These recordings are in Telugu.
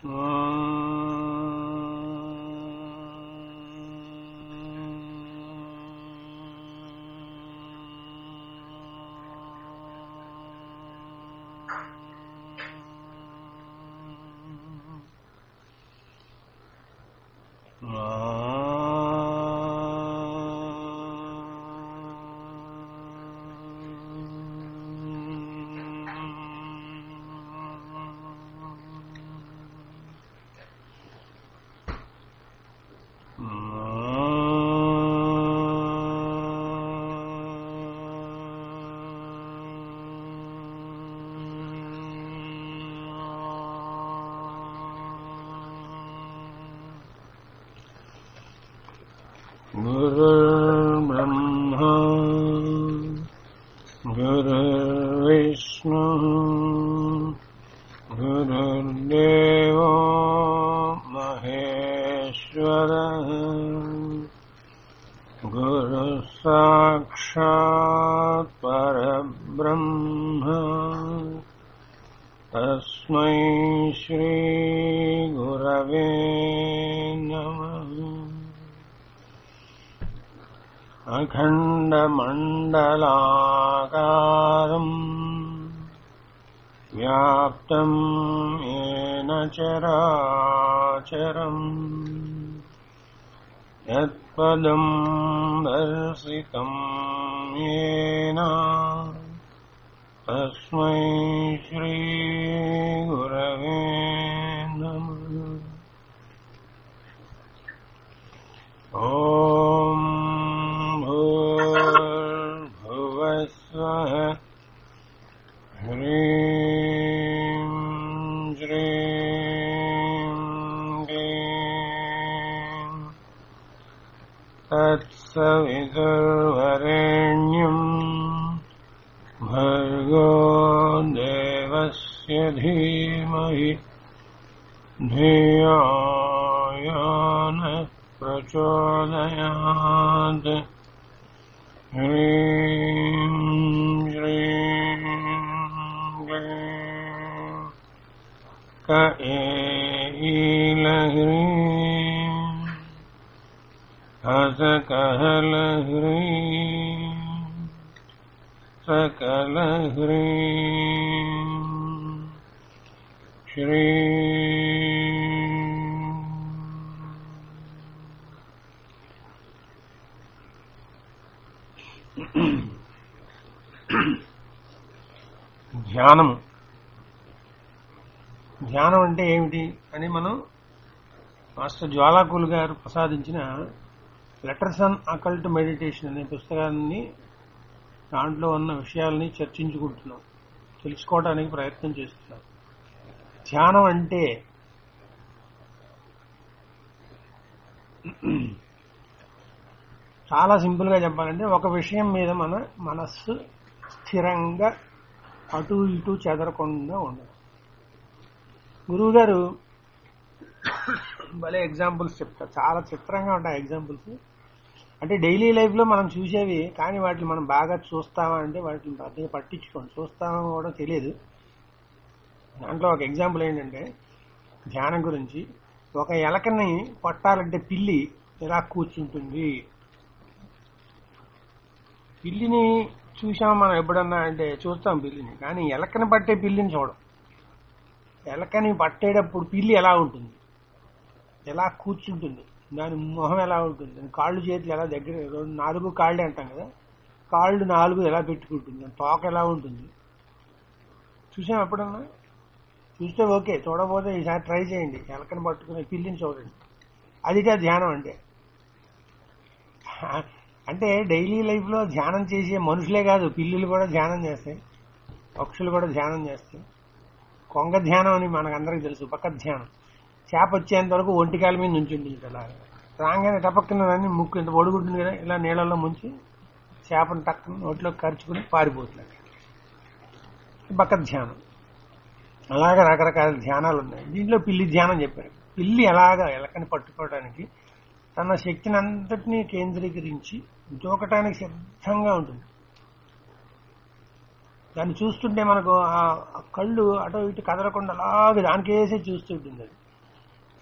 गुरुर्ब्रह्मा गुरुर्विष्णु गुरुर्देवो महेश्वरः गुरुः साक्षात् परब्रह्म तस्मै श्रीगुरवे नमः अखण्डमण्डलाकारम् व्याप्तम् येन चराचरम् यत्पदम् दर्शितम् येन तस्मै श्रीगुरवे नमः ॐ भूर्भुवस्वः ह्रीं श्रीं क्लीं तत्सवितुर्वरेण्यम् भर्गो देवस्य धीमहि धियाय नः प्रचोदयात् ह्रीं श्रीं क्लीं क एलह्रीं हसकहलह्रीं सकलह्रीं श्री ధ్యానం ధ్యానం అంటే ఏమిటి అని మనం మాస్టర్ జ్వాలాకులు గారు ప్రసాదించిన లెటర్స్ ఆన్ అకల్ట్ మెడిటేషన్ అనే పుస్తకాన్ని దాంట్లో ఉన్న విషయాల్ని చర్చించుకుంటున్నాం తెలుసుకోవడానికి ప్రయత్నం చేస్తున్నాం ధ్యానం అంటే చాలా సింపుల్ గా చెప్పాలంటే ఒక విషయం మీద మన మనస్సు స్థిరంగా అటు ఇటు చెదరకుండా ఉండదు గురువు గారు భలే ఎగ్జాంపుల్స్ చెప్తారు చాలా చిత్రంగా ఉంటాయి ఎగ్జాంపుల్స్ అంటే డైలీ లైఫ్ లో మనం చూసేవి కానీ వాటిని మనం బాగా చూస్తామా అంటే వాటిని పెద్దగా పట్టించుకోండి చూస్తామో కూడా తెలియదు దాంట్లో ఒక ఎగ్జాంపుల్ ఏంటంటే ధ్యానం గురించి ఒక ఎలకని పట్టాలంటే పిల్లి ఎలా కూర్చుంటుంది పిల్లిని చూసాం మనం ఎప్పుడన్నా అంటే చూస్తాం పిల్లిని కానీ ఎలకని పట్టే పిల్లిని చూడం ఎలకని పట్టేటప్పుడు పిల్లి ఎలా ఉంటుంది ఎలా కూర్చుంటుంది దాని మొహం ఎలా ఉంటుంది దాని కాళ్ళు చేతులు ఎలా దగ్గర రెండు నాలుగు కాళ్ళే అంటాం కదా కాళ్ళు నాలుగు ఎలా పెట్టుకుంటుంది దాని తోక ఎలా ఉంటుంది చూసాం ఎప్పుడన్నా చూస్తే ఓకే చూడకపోతే ఈసారి ట్రై చేయండి ఎలకని పట్టుకునే పిల్లిని చూడండి అదిగా ధ్యానం అంటే అంటే డైలీ లైఫ్ లో ధ్యానం చేసే మనుషులే కాదు పిల్లులు కూడా ధ్యానం చేస్తాయి పక్షులు కూడా ధ్యానం చేస్తాయి కొంగ ధ్యానం అని మనకందరికి తెలుసు పక్క ధ్యానం చేప వచ్చేంత వరకు ఒంటికాల మీద నుంచుంటుంది అలా రాగానే టపక్కన దాన్ని ముక్కు ఇంత ఒడుగుంటుంది కదా ఇలా నీళ్ళల్లో ముంచి చేపను టక్కన నోట్లో ఖర్చుకుని పారిపోతుంది పక్క ధ్యానం అలాగే రకరకాల ధ్యానాలు ఉన్నాయి దీంట్లో పిల్లి ధ్యానం చెప్పారు పిల్లి ఎలాగా ఎలకని పట్టుకోవడానికి తన శక్తిని అంతటినీ కేంద్రీకరించి దూకటానికి సిద్ధంగా ఉంటుంది దాన్ని చూస్తుంటే మనకు ఆ కళ్ళు అటో ఇటు కదలకుండా అలాగే దానికేసే చూస్తుంటుంది అది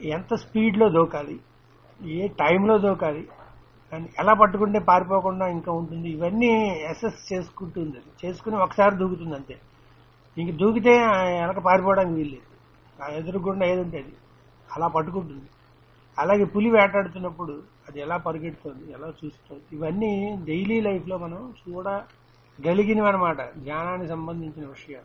ఎంత స్పీడ్లో దూకాలి ఏ టైంలో దూకాలి అని ఎలా పట్టుకుంటే పారిపోకుండా ఇంకా ఉంటుంది ఇవన్నీ అసెస్ చేసుకుంటుంది అది. చేసుకుని ఒకసారి దూకుతుంది అంతే ఇంక దూకితే ఆ వెనక పారిపోవడానికి వీల్లేదు ఆ ఎదురుగుండా ఏది ఉంటే అది అలా పట్టుకుంటుంది అలాగే పులి వేటాడుతున్నప్పుడు అది ఎలా పరిగెడుతుంది ఎలా చూస్తుంది ఇవన్నీ డైలీ లైఫ్లో మనం చూడగలిగినవి అనమాట జ్ఞానానికి సంబంధించిన విషయాలు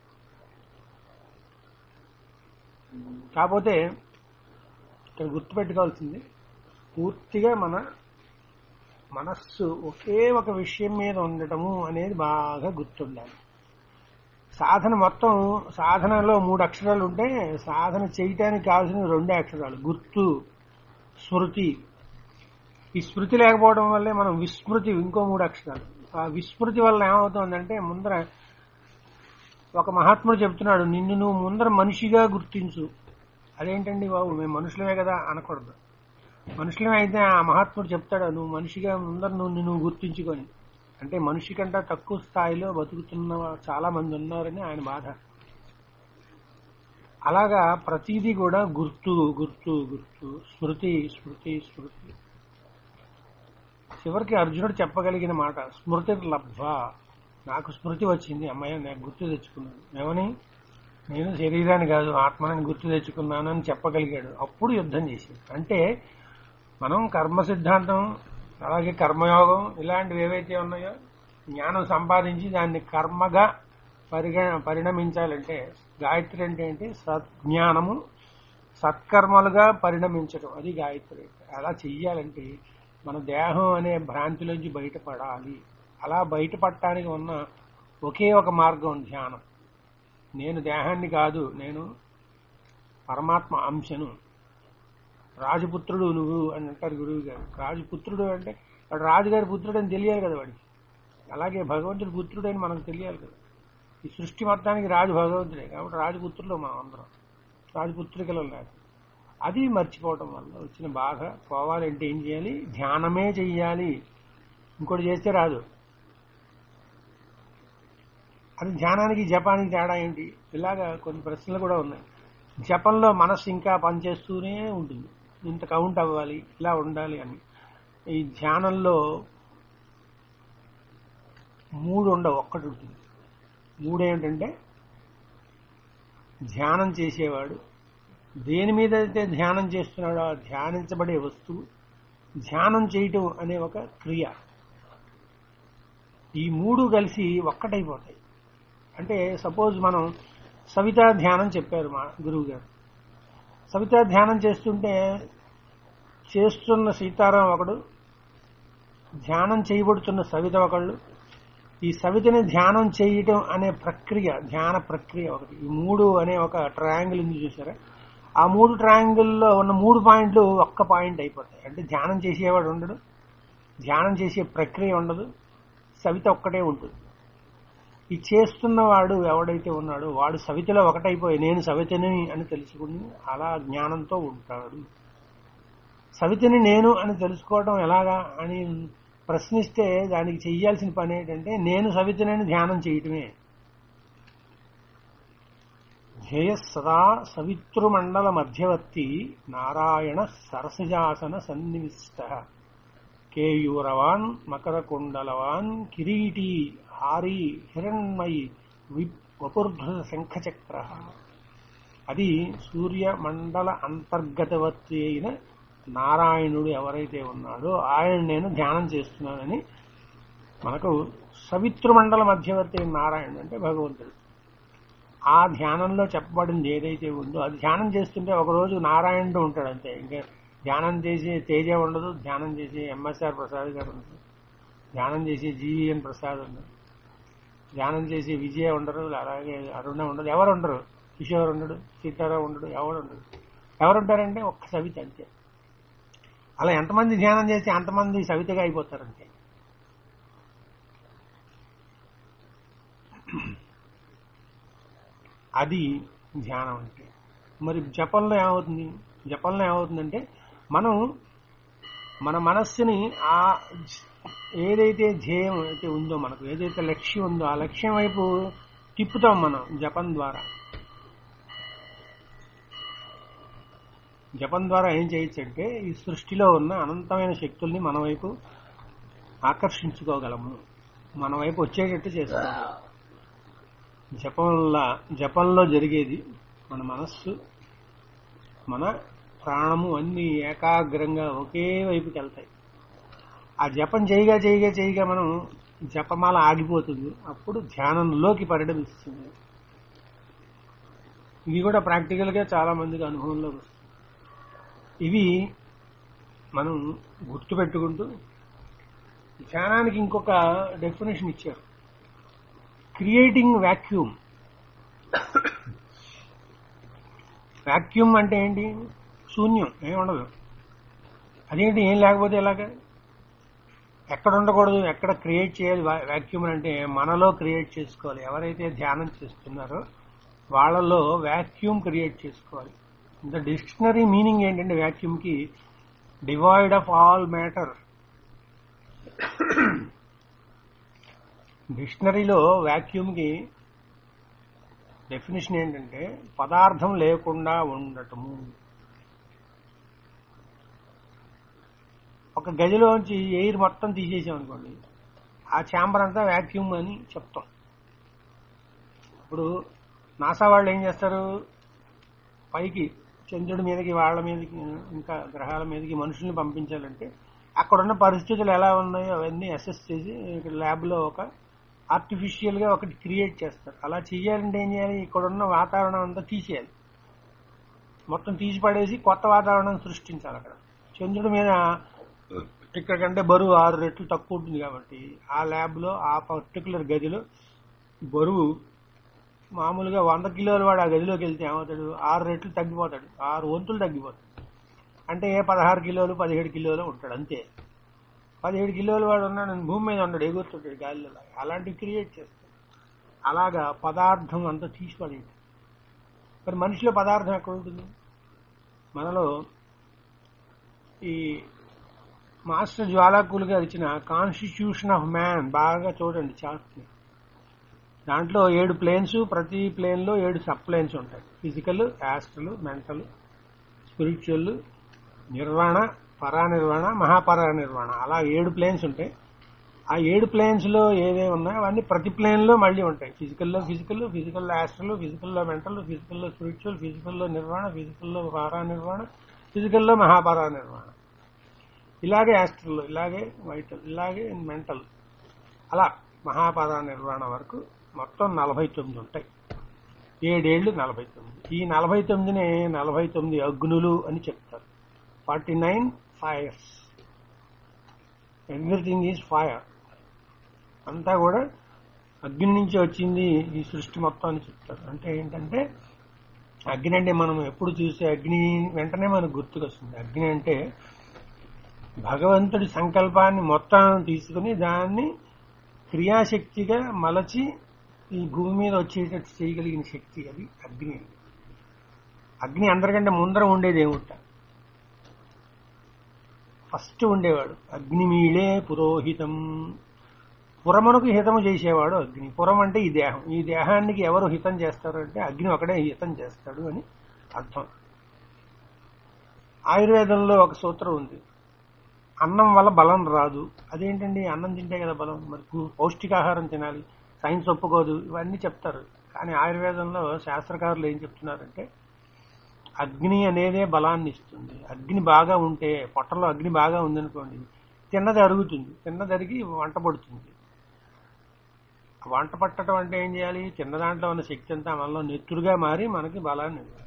కాకపోతే ఇక్కడ గుర్తుపెట్టుకోవాల్సింది పూర్తిగా మన మనస్సు ఒకే ఒక విషయం మీద ఉండటము అనేది బాగా గుర్తుండాలి సాధన మొత్తం సాధనలో మూడు అక్షరాలు ఉంటే సాధన చేయటానికి కావాల్సిన రెండే అక్షరాలు గుర్తు స్మృతి ఈ స్మృతి లేకపోవడం వల్లే మనం విస్మృతి ఇంకో మూడు అక్షరాలు ఆ విస్మృతి వల్ల ఏమవుతుందంటే ముందర ఒక మహాత్ముడు చెప్తున్నాడు నిన్ను నువ్వు ముందర మనిషిగా గుర్తించు అదేంటండి బాబు మేము మనుషులమే కదా అనకూడదు మనుషులమే అయితే ఆ మహాత్ముడు చెప్తాడు నువ్వు మనిషిగా ముందర నువ్వు నువ్వు గుర్తించుకొని అంటే మనిషి కంటే తక్కువ స్థాయిలో బతుకుతున్న చాలా మంది ఉన్నారని ఆయన బాధ అలాగా ప్రతిదీ కూడా గుర్తు గుర్తు గుర్తు స్మృతి స్మృతి స్మృతి చివరికి అర్జునుడు చెప్పగలిగిన మాట స్మృతి లబ్ధ నాకు స్మృతి వచ్చింది అమ్మాయి నేను గుర్తు తెచ్చుకున్నాను ఏమని నేను శరీరాన్ని కాదు ఆత్మని గుర్తు తెచ్చుకున్నాను అని చెప్పగలిగాడు అప్పుడు యుద్ధం చేశాడు అంటే మనం కర్మ సిద్ధాంతం అలాగే కర్మయోగం ఇలాంటివి ఏవైతే ఉన్నాయో జ్ఞానం సంపాదించి దాన్ని కర్మగా పరిగ పరిణమించాలంటే గాయత్రి అంటే ఏంటి సజ్ఞానము సత్కర్మలుగా పరిణమించడం అది గాయత్రి అంటే అలా చెయ్యాలంటే మన దేహం అనే భ్రాంతిలోంచి బయటపడాలి అలా బయటపడటానికి ఉన్న ఒకే ఒక మార్గం ధ్యానం నేను దేహాన్ని కాదు నేను పరమాత్మ అంశను రాజపుత్రుడు నువ్వు అని అంటారు గురువు గారు రాజపుత్రుడు అంటే వాడు రాజుగారి పుత్రుడు అని తెలియాలి కదా వాడికి అలాగే భగవంతుడి పుత్రుడు అని మనకు తెలియాలి కదా ఈ సృష్టి మొత్తానికి రాజు భగవంతుడే కాబట్టి రాజపుత్రులు మనం అందరం రాజపుత్రికలు లేదు అది మర్చిపోవటం వల్ల వచ్చిన బాధ పోవాలంటే ఏం చేయాలి ధ్యానమే చెయ్యాలి ఇంకోటి చేస్తే రాదు అది ధ్యానానికి జపానికి తేడా ఏంటి ఇలాగా కొన్ని ప్రశ్నలు కూడా ఉన్నాయి జపంలో మనస్సు ఇంకా పనిచేస్తూనే ఉంటుంది ఇంత కౌంట్ అవ్వాలి ఇలా ఉండాలి అని ఈ ధ్యానంలో మూడు ఉండవు ఒక్కటి ఉంటుంది మూడు ఏమిటంటే ధ్యానం చేసేవాడు దేని మీద అయితే ధ్యానం చేస్తున్నాడో ఆ ధ్యానించబడే వస్తువు ధ్యానం చేయటం అనే ఒక క్రియ ఈ మూడు కలిసి ఒక్కటైపోతాయి అంటే సపోజ్ మనం సవితా ధ్యానం చెప్పారు మా గురువు గారు సవితా ధ్యానం చేస్తుంటే చేస్తున్న సీతారాం ఒకడు ధ్యానం చేయబడుతున్న సవిత ఒకళ్ళు ఈ సవితని ధ్యానం చేయటం అనే ప్రక్రియ ధ్యాన ప్రక్రియ ఒకటి ఈ మూడు అనే ఒక ట్రయాంగిల్ ఉంది చూసారా ఆ మూడు ట్రయాంగిల్లో ఉన్న మూడు పాయింట్లు ఒక్క పాయింట్ అయిపోతాయి అంటే ధ్యానం చేసేవాడు ఉండడు ధ్యానం చేసే ప్రక్రియ ఉండదు సవిత ఒక్కటే ఉంటుంది ఈ చేస్తున్నవాడు ఎవడైతే ఉన్నాడో వాడు సవితలో ఒకటైపోయి నేను సవితని అని తెలుసుకుని అలా జ్ఞానంతో ఉంటాడు సవితని నేను అని తెలుసుకోవడం ఎలాగా అని ప్రశ్నిస్తే దానికి చెయ్యాల్సిన పని ఏంటంటే నేను సవితనని ధ్యానం చేయటమే ధ్యేయ సదా సవితృమండల మధ్యవర్తి నారాయణ సరసజాసన సన్నివిష్ట కేయూరవాన్ మకరకుండలవాన్ కిరీటి హారి హిరణ్మయి వపుర్ధ శంఖచక్ర అది సూర్యమండల అంతర్గతవర్తి అయిన నారాయణుడు ఎవరైతే ఉన్నాడో ఆయన నేను ధ్యానం చేస్తున్నానని మనకు సవితృమండల మధ్యవర్తి అయిన నారాయణుడు అంటే భగవంతుడు ఆ ధ్యానంలో చెప్పబడింది ఏదైతే ఉందో అది ధ్యానం చేస్తుంటే ఒకరోజు నారాయణుడు ఉంటాడు అంతే ఇంకా ధ్యానం చేసే తేజ ఉండదు ధ్యానం చేసే ఎంఎస్ఆర్ ప్రసాద్ గారు ఉండదు ధ్యానం చేసే జీవీఎన్ ప్రసాద్ ఉండదు ధ్యానం చేసే విజయ ఉండరు అలాగే అరుణ ఉండదు ఎవరు ఉండరు కిషోర్ ఉండడు సీతారాం ఉండడు ఎవరు ఉండడు ఎవరుంటారంటే ఒక్క సవిత అంతే అలా ఎంతమంది ధ్యానం చేసి అంతమంది సవితగా అయిపోతారు అంతే అది ధ్యానం అంటే మరి జపంలో ఏమవుతుంది జపంలో ఏమవుతుందంటే మనం మన మనస్సుని ఆ ఏదైతే ధ్యేయం అయితే ఉందో మనకు ఏదైతే లక్ష్యం ఉందో ఆ లక్ష్యం వైపు తిప్పుతాం మనం జపం ద్వారా జపం ద్వారా ఏం చేయొచ్చు అంటే ఈ సృష్టిలో ఉన్న అనంతమైన శక్తుల్ని మన వైపు ఆకర్షించుకోగలము మన వైపు వచ్చేటట్టు చేసుకోగలం జపంలో జపంలో జరిగేది మన మనస్సు మన ప్రాణము అన్ని ఏకాగ్రంగా ఒకే వైపుకి వెళ్తాయి ఆ జపం చేయగా చేయగా చేయగా మనం జపమాల ఆగిపోతుంది అప్పుడు ధ్యానంలోకి పరిణమిస్తుంది ఇది కూడా ప్రాక్టికల్ గా చాలా మందికి అనుభవంలోకి వస్తుంది ఇవి మనం గుర్తుపెట్టుకుంటూ ధ్యానానికి ఇంకొక డెఫినేషన్ ఇచ్చారు క్రియేటింగ్ వాక్యూమ్ వాక్యూమ్ అంటే ఏంటి శూన్యం ఏమి ఉండదు అదేంటి ఏం లేకపోతే ఎలాగా ఎక్కడ ఉండకూడదు ఎక్కడ క్రియేట్ చేయాలి వాక్యూమ్ అంటే మనలో క్రియేట్ చేసుకోవాలి ఎవరైతే ధ్యానం చేస్తున్నారో వాళ్ళలో వాక్యూమ్ క్రియేట్ చేసుకోవాలి ద డిక్షనరీ మీనింగ్ ఏంటంటే vacuum కి డివైడ్ ఆఫ్ ఆల్ మ్యాటర్ డిక్షనరీలో vacuum కి డెఫినేషన్ ఏంటంటే పదార్థం లేకుండా ఉండటము ఒక గదిలోంచి ఎయిర్ మొత్తం తీసేసాం అనుకోండి ఆ ఛాంబర్ అంతా వాక్యూమ్ అని చెప్తాం ఇప్పుడు నాసా వాళ్ళు ఏం చేస్తారు పైకి చంద్రుడి మీదకి వాళ్ళ మీదకి ఇంకా గ్రహాల మీదకి మనుషుల్ని పంపించాలంటే అక్కడున్న పరిస్థితులు ఎలా ఉన్నాయో అవన్నీ అసెస్ చేసి ఇక్కడ ల్యాబ్లో ఒక ఆర్టిఫిషియల్ గా ఒకటి క్రియేట్ చేస్తారు అలా చేయాలంటే ఏం చేయాలి ఇక్కడున్న వాతావరణం అంతా తీసేయాలి మొత్తం తీసి పడేసి కొత్త వాతావరణం సృష్టించాలి అక్కడ చంద్రుడి మీద ఇక్కడ కంటే బరువు ఆరు రెట్లు తక్కువ ఉంటుంది కాబట్టి ఆ ల్యాబ్ లో ఆ పర్టికులర్ గదిలో బరువు మామూలుగా వంద కిలోలు వాడు ఆ గదిలోకి వెళ్తే ఏమవుతాడు ఆరు రెట్లు తగ్గిపోతాడు ఆరు వంతులు తగ్గిపోతాడు అంటే ఏ పదహారు కిలోలు పదిహేడు కిలోలు ఉంటాడు అంతే పదిహేడు కిలోలు వాడు ఉన్నాడు భూమి మీద ఉన్నాడు ఎగురుతుంటాడు గాలిలో అలాంటివి క్రియేట్ చేస్తాడు అలాగా పదార్థం అంతా తీసిపడేది మరి మనిషిలో పదార్థం ఎక్కడ ఉంటుంది మనలో ఈ మాస్టర్ జ్వాలాకులు గారు ఇచ్చిన కాన్స్టిట్యూషన్ ఆఫ్ మ్యాన్ బాగా చూడండి చార్ట్ దాంట్లో ఏడు ప్లేన్స్ ప్రతి ప్లేన్ లో ఏడు సబ్ ప్లేన్స్ ఉంటాయి ఫిజికల్ యాస్ట్రల్ మెంటల్ స్పిరిచువల్ నిర్వాణ పరానిర్వాణ మహాపరానిర్వాణ అలా ఏడు ప్లేన్స్ ఉంటాయి ఆ ఏడు ప్లేన్స్ లో ఏవేవి ఉన్నాయో అవన్నీ ప్రతి ప్లేన్ లో మళ్ళీ ఉంటాయి ఫిజికల్ లో ఫిజికల్ ఫిజికల్ లో యాస్ట్రల్ ఫిజికల్ లో మెంటల్ ఫిజికల్ లో స్పిరిచువల్ ఫిజికల్ లో నిర్వాణ ఫిజికల్ లో పరానిర్వాణ ఫిజికల్ లో మహాపరానిర్వాణ ఇలాగే యాస్ట్రల్ ఇలాగే వైటల్ ఇలాగే మెంటల్ అలా మహాపద నిర్వహణ వరకు మొత్తం నలభై తొమ్మిది ఉంటాయి ఏడేళ్లు నలభై తొమ్మిది ఈ నలభై తొమ్మిదిని నలభై తొమ్మిది అగ్నులు అని చెప్తారు forty nine fires everything is fire అంతా కూడా అగ్ని నుంచి వచ్చింది ఈ సృష్టి మొత్తం అని చెప్తారు అంటే ఏంటంటే అగ్ని అంటే మనం ఎప్పుడు చూసే అగ్ని వెంటనే మనకు గుర్తుకొస్తుంది అగ్ని అంటే భగవంతుడి సంకల్పాన్ని మొత్తం తీసుకుని దాన్ని క్రియాశక్తిగా మలచి ఈ భూమి మీద వచ్చేటట్టు చేయగలిగిన శక్తి అది అగ్ని అగ్ని అందరికంటే ముందర ఉండేది ఏమిట ఫస్ట్ ఉండేవాడు అగ్నిమీళే పురోహితం పురమునకు హితము చేసేవాడు అగ్ని పురం అంటే ఈ దేహం ఈ దేహానికి ఎవరు హితం చేస్తారు అంటే అగ్ని ఒకడే హితం చేస్తాడు అని అర్థం ఆయుర్వేదంలో ఒక సూత్రం ఉంది అన్నం వల్ల బలం రాదు అదేంటండి అన్నం తింటే కదా బలం మరి పు- పౌష్టికాహారం తినాలి సైన్స్ ఒప్పుకోదు ఇవన్నీ చెప్తారు కానీ ఆయుర్వేదంలో శాస్త్రకారులు ఏం చెప్తున్నారంటే అగ్ని అనేదే బలాన్ని ఇస్తుంది అగ్ని బాగా ఉంటే పొట్టలో అగ్ని బాగా ఉందనుకోండి తిన్నది అరుగుతుంది తిన్నది అరిగి వంట పడుతుంది వంట పట్టడం అంటే ఏం చేయాలి చిన్న దాంట్లో ఉన్న శక్తి అంతా మనలో నెత్తురుగా మారి మనకి బలాన్ని ఇవ్వాలి.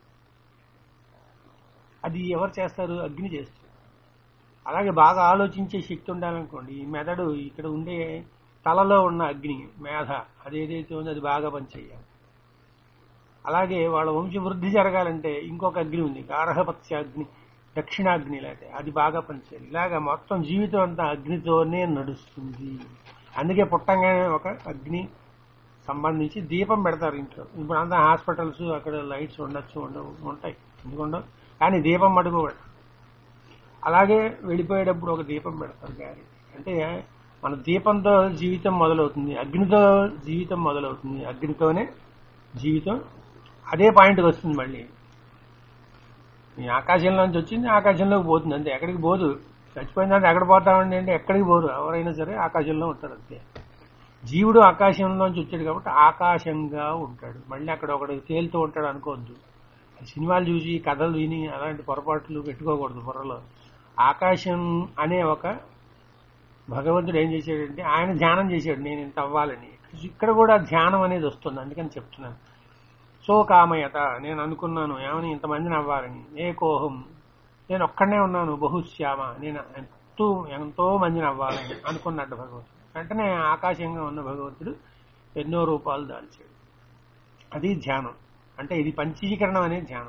అది ఎవరు చేస్తారు అగ్ని చేస్తారు అలాగే బాగా ఆలోచించే శక్తి ఉండాలనుకోండి ఈ మెదడు ఇక్కడ ఉండే తలలో ఉన్న అగ్ని మేధ అది ఏదైతే ఉందో అది బాగా పనిచేయాలి అలాగే వాళ్ళ వంశ వృద్ధి జరగాలంటే ఇంకొక అగ్ని ఉంది గార్హపత్య అగ్ని దక్షిణాగ్ని లాంటి అది బాగా పనిచేయాలి ఇలాగా మొత్తం జీవితం అంతా అగ్నితోనే నడుస్తుంది అందుకే పుట్టంగానే ఒక అగ్ని సంబంధించి దీపం పెడతారు ఇంట్లో ఇప్పుడు అంతా హాస్పిటల్స్ అక్కడ లైట్స్ ఉండొచ్చు ఉండవు ఉంటాయి ఎందుకుండవు కానీ దీపం మటుకు పెట్టరు. అలాగే వెళ్ళిపోయేటప్పుడు ఒక దీపం పెడతారు గారి అంటే మన దీపంతో జీవితం మొదలవుతుంది అగ్నితో జీవితం మొదలవుతుంది అగ్నితోనే జీవితం అదే పాయింట్కి వస్తుంది మళ్ళీ ఈ ఆకాశంలోంచి వచ్చింది ఆకాశంలోకి పోతుంది అంతే ఎక్కడికి పోదు చచ్చిపోయిందంటే ఎక్కడ పోతామండి అంటే ఎక్కడికి పోరు ఎవరైనా సరే ఆకాశంలో ఉంటారు అంతే జీవుడు ఆకాశంలోంచి వచ్చాడు కాబట్టి ఆకాశంగా ఉంటాడు మళ్ళీ అక్కడ ఒకడు తేలుతూ ఉంటాడు అనుకోవద్దు సినిమాలు చూసి కథలు విని అలాంటి పొరపాట్లు పెట్టుకోకూడదు బుర్రలో ఆకాశం అనే ఒక భగవంతుడు ఏం చేశాడంటే ఆయన ధ్యానం చేశాడు నేను ఇంత అవ్వాలని ఇక్కడ కూడా ధ్యానం అనేది వస్తుంది అందుకని చెప్తున్నాను సో కామయత నేను అనుకున్నాను ఏమని ఇంతమందిని అవ్వాలని ఏ కోహం నేను ఒక్కడనే ఉన్నాను బహుశ్యామ నేను ఎంతో ఎంతో మందిని అవ్వాలని అనుకున్నట్టు భగవంతుడు వెంటనే ఆకాశంగా ఉన్న భగవంతుడు ఎన్నో రూపాలు దాల్చాడు అది ధ్యానం అంటే ఇది పంచీకరణం అనే ధ్యానం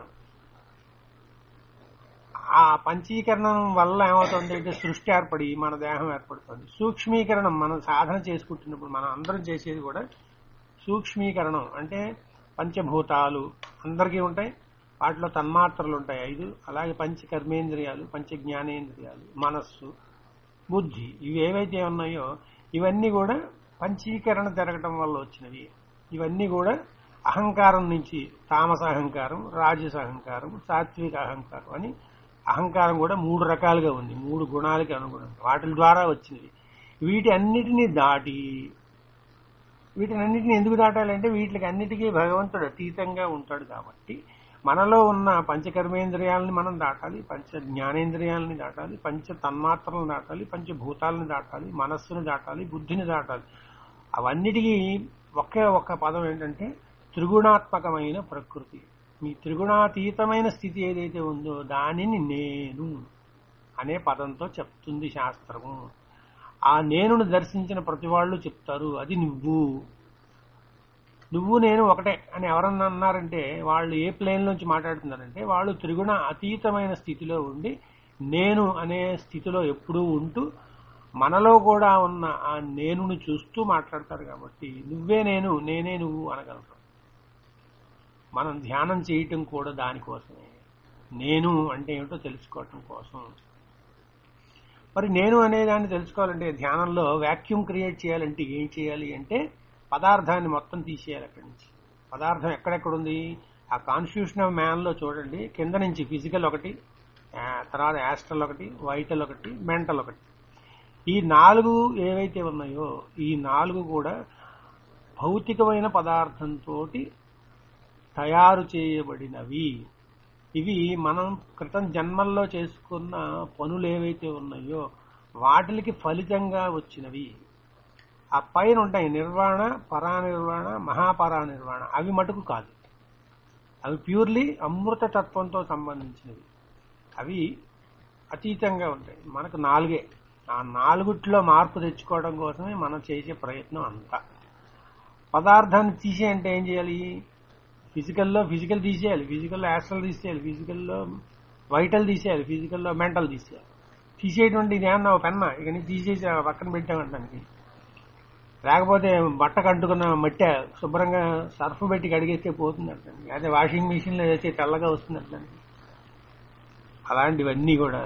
ఆ పంచీకరణం వల్ల ఏమవుతుంది అంటే సృష్టి ఏర్పడి మన దేహం ఏర్పడుతుంది సూక్ష్మీకరణం మనం సాధన చేసుకుంటున్నప్పుడు మనం అందరం చేసేది కూడా సూక్ష్మీకరణం అంటే పంచభూతాలు అందరికీ ఉంటాయి వాటిలో తన్మాత్రలు ఉంటాయి ఐదు అలాగే పంచ కర్మేంద్రియాలు పంచ జ్ఞానేంద్రియాలు మనస్సు బుద్ధి ఇవి ఏవైతే ఉన్నాయో ఇవన్నీ కూడా పంచీకరణ జరగటం వల్ల వచ్చినవి ఇవన్నీ కూడా అహంకారం నుంచి తామస అహంకారం రాజస అహంకారం సాత్విక అహంకారం అని అహంకారం కూడా మూడు రకాలుగా ఉంది మూడు గుణాలకి అనుగుణం వాటి ద్వారా వచ్చినవి వీటి అన్నిటినీ దాటి వీటిని అన్నిటిని ఎందుకు దాటాలంటే వీటికి అన్నిటికీ భగవంతుడు అతీతంగా ఉంటాడు కాబట్టి మనలో ఉన్న పంచకర్మేంద్రియాలని మనం దాటాలి పంచ జ్ఞానేంద్రియాలని దాటాలి పంచ తన్మాత్రలను దాటాలి పంచభూతాలను దాటాలి మనస్సును దాటాలి బుద్ధిని దాటాలి అవన్నిటికీ ఒకే ఒక్క పదం ఏంటంటే త్రిగుణాత్మకమైన ప్రకృతి మీ త్రిగుణాతీతమైన స్థితి ఏదైతే ఉందో దానిని నేను అనే పదంతో చెప్తుంది శాస్త్రము ఆ నేనును దర్శించిన ప్రతి వాళ్ళు చెప్తారు అది నువ్వు నువ్వు నేను ఒకటే అని ఎవరన్నా అన్నారంటే వాళ్ళు ఏ ప్లేన్ నుంచి మాట్లాడుతున్నారంటే వాళ్ళు త్రిగుణ అతీతమైన స్థితిలో ఉండి నేను అనే స్థితిలో ఎప్పుడూ ఉంటూ మనలో కూడా ఉన్న ఆ నేనును చూస్తూ మాట్లాడతారు కాబట్టి నువ్వే నేను నేనే నువ్వు అనగలరు మనం ధ్యానం చేయటం కూడా దానికోసమే నేను అంటే ఏమిటో తెలుసుకోవటం కోసం మరి నేను అనే దాన్ని తెలుసుకోవాలంటే ధ్యానంలో వాక్యూమ్ క్రియేట్ చేయాలంటే ఏం చేయాలి అంటే పదార్థాన్ని మొత్తం తీసేయాలి అక్కడి నుంచి పదార్థం ఎక్కడెక్కడ ఉంది ఆ కాన్స్టిట్యూషన్ ఆఫ్ మ్యాన్ లో చూడండి కింద నుంచి ఫిజికల్ ఒకటి ఆ, తర్వాత యాస్ట్రల్ ఒకటి వైటల్ ఒకటి మెంటల్ ఒకటి ఈ నాలుగు ఏవైతే ఉన్నాయో ఈ నాలుగు కూడా భౌతికమైన పదార్థంతో తయారు చేయబడినవి ఇవి మనం క్రితం జన్మల్లో చేసుకున్న పనులు ఏవైతే ఉన్నాయో వాటికి ఫలితంగా వచ్చినవి ఆ పైన ఉంటాయి నిర్వాణ పరానిర్వాణ మహాపరానిర్వాణ అవి మటుకు కాదు అవి ప్యూర్లీ అమృత తత్వంతో సంబంధించినవి అవి అతీతంగా ఉంటాయి మనకు నాలుగే ఆ నాలుగుట్లో మార్పు తెచ్చుకోవడం కోసమే మనం చేసే ప్రయత్నం అంతా పదార్థాన్ని తీసే అంటే ఏం చేయాలి ఫిజికల్లో ఫిజికల్ తీసేయాలి ఫిజికల్లో యాస్ట్రల్ తీసేయాలి ఫిజికల్లో వైటల్ తీసేయాలి ఫిజికల్లో మెంటల్ తీసేయాలి తీసేటువంటి ఇది ఏమన్నా ఒక పెన్న ఇక నీ తీసేసి ఆ పక్కన పెట్టామంటానికి లేకపోతే బట్ట కంటుకున్న మట్టి శుభ్రంగా సర్ఫ్ పెట్టి కడిగేస్తే పోతుంది అట్లండి అదే వాషింగ్ మిషన్ లో వేస్తే తెల్లగా వస్తుంది అట్లండి అలాంటివన్నీ కూడా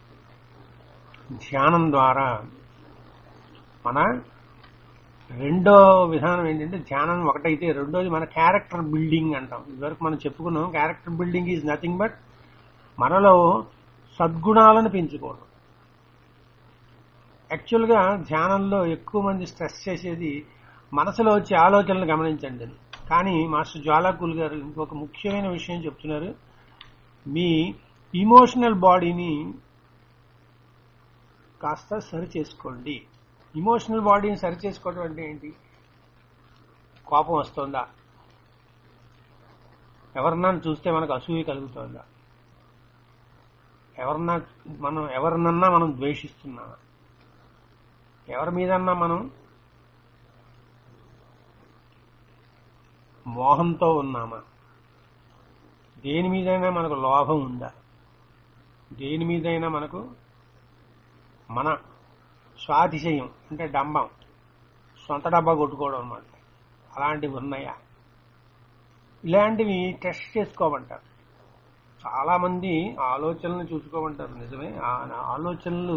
ధ్యానం ద్వారా మన రెండో విధానం ఏంటంటే ధ్యానం ఒకటైతే రెండోది మన క్యారెక్టర్ బిల్డింగ్ అంటాం ఇదివరకు మనం చెప్పుకున్నాం character building is nothing but మనలో సద్గుణాలను పెంచుకోవడం యాక్చువల్గా ధ్యానంలో ఎక్కువ మంది స్ట్రెస్ చేసేది మనసులో వచ్చే ఆలోచనలు గమనించండి అని కానీ మాస్టర్ జ్వాలాకుల్ గారు ఇంకొక ముఖ్యమైన విషయం చెప్తున్నారు మీ ఇమోషనల్ బాడీని కాస్త సరి చేసుకోండి ఇమోషనల్ బాడీని సరి చేసుకోవడం అంటే ఏంటి కోపం వస్తుందా ఎవరన్నా చూస్తే మనకు అసూయ కలుగుతుందా ఎవరన్నా మనం ఎవరినన్నా మనం ద్వేషిస్తున్నామా ఎవరి మీదన్నా మనం మోహంతో ఉన్నామా దేని మీదైనా మనకు లోభం ఉందా దేని మీదైనా మనకు మన స్వాతిశయం అంటే డంబం సొంత డబ్బా కొట్టుకోవడం అన్నమాట అలాంటివి ఉన్నాయా ఇలాంటివి టెస్ట్ చేసుకోమంటారు చాలా మంది ఆలోచనలు చూసుకోమంటారు నిజమే ఆ ఆలోచనలు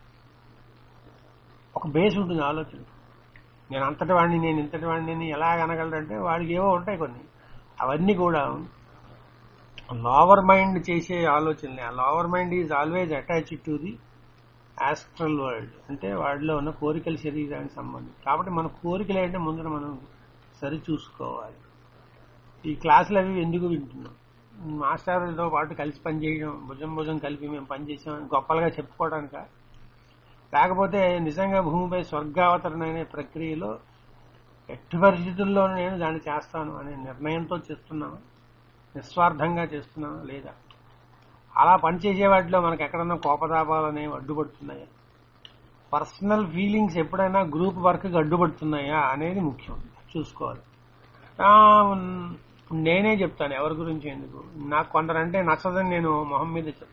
ఒక బేస్ ఉంటుంది ఆలోచన నేను అంతటి వాడిని నేను ఇంతటి వాడిని అని ఎలా అనగలరంటే వాడికి ఏవో ఉంటాయి కొన్ని అవన్నీ కూడా లోవర్ మైండ్ చేసే ఆలోచనలే ఆ lower mind is always attached to the astral world అంటే వాడిలో ఉన్న కోరికల శరీరానికి సంబంధించి కాబట్టి మన కోరికలు ఏంటంటే ముందర మనం సరి చూసుకోవాలి ఈ క్లాసులు అవి ఎందుకు వింటున్నాం మాస్టర్లతో పాటు కలిసి పనిచేయడం భుజం భుజం కలిపి మేము పనిచేసాం గొప్పలుగా చెప్పుకోవడానిక లేకపోతే నిజంగా భూమిపై స్వర్గావతరణ అనే ప్రక్రియలో ఎట్టి పరిస్థితుల్లో నేను దాన్ని చేస్తాను అనే నిర్ణయంతో చేస్తున్నాను నిస్వార్థంగా చేస్తున్నాను లేదా అలా పనిచేసే వాటిలో మనకు ఎక్కడన్నా కోపతాపాలు అనేవి అడ్డుపడుతున్నాయా పర్సనల్ ఫీలింగ్స్ ఎప్పుడైనా గ్రూప్ వర్క్కి అడ్డుపడుతున్నాయా అనేది ముఖ్యం చూసుకోవాలి ఆ, నేనే చెప్తాను ఎవరి గురించి ఎందుకు నాకు కొందరంటే నచ్చదని నేను మొహం మీద చెప్తాను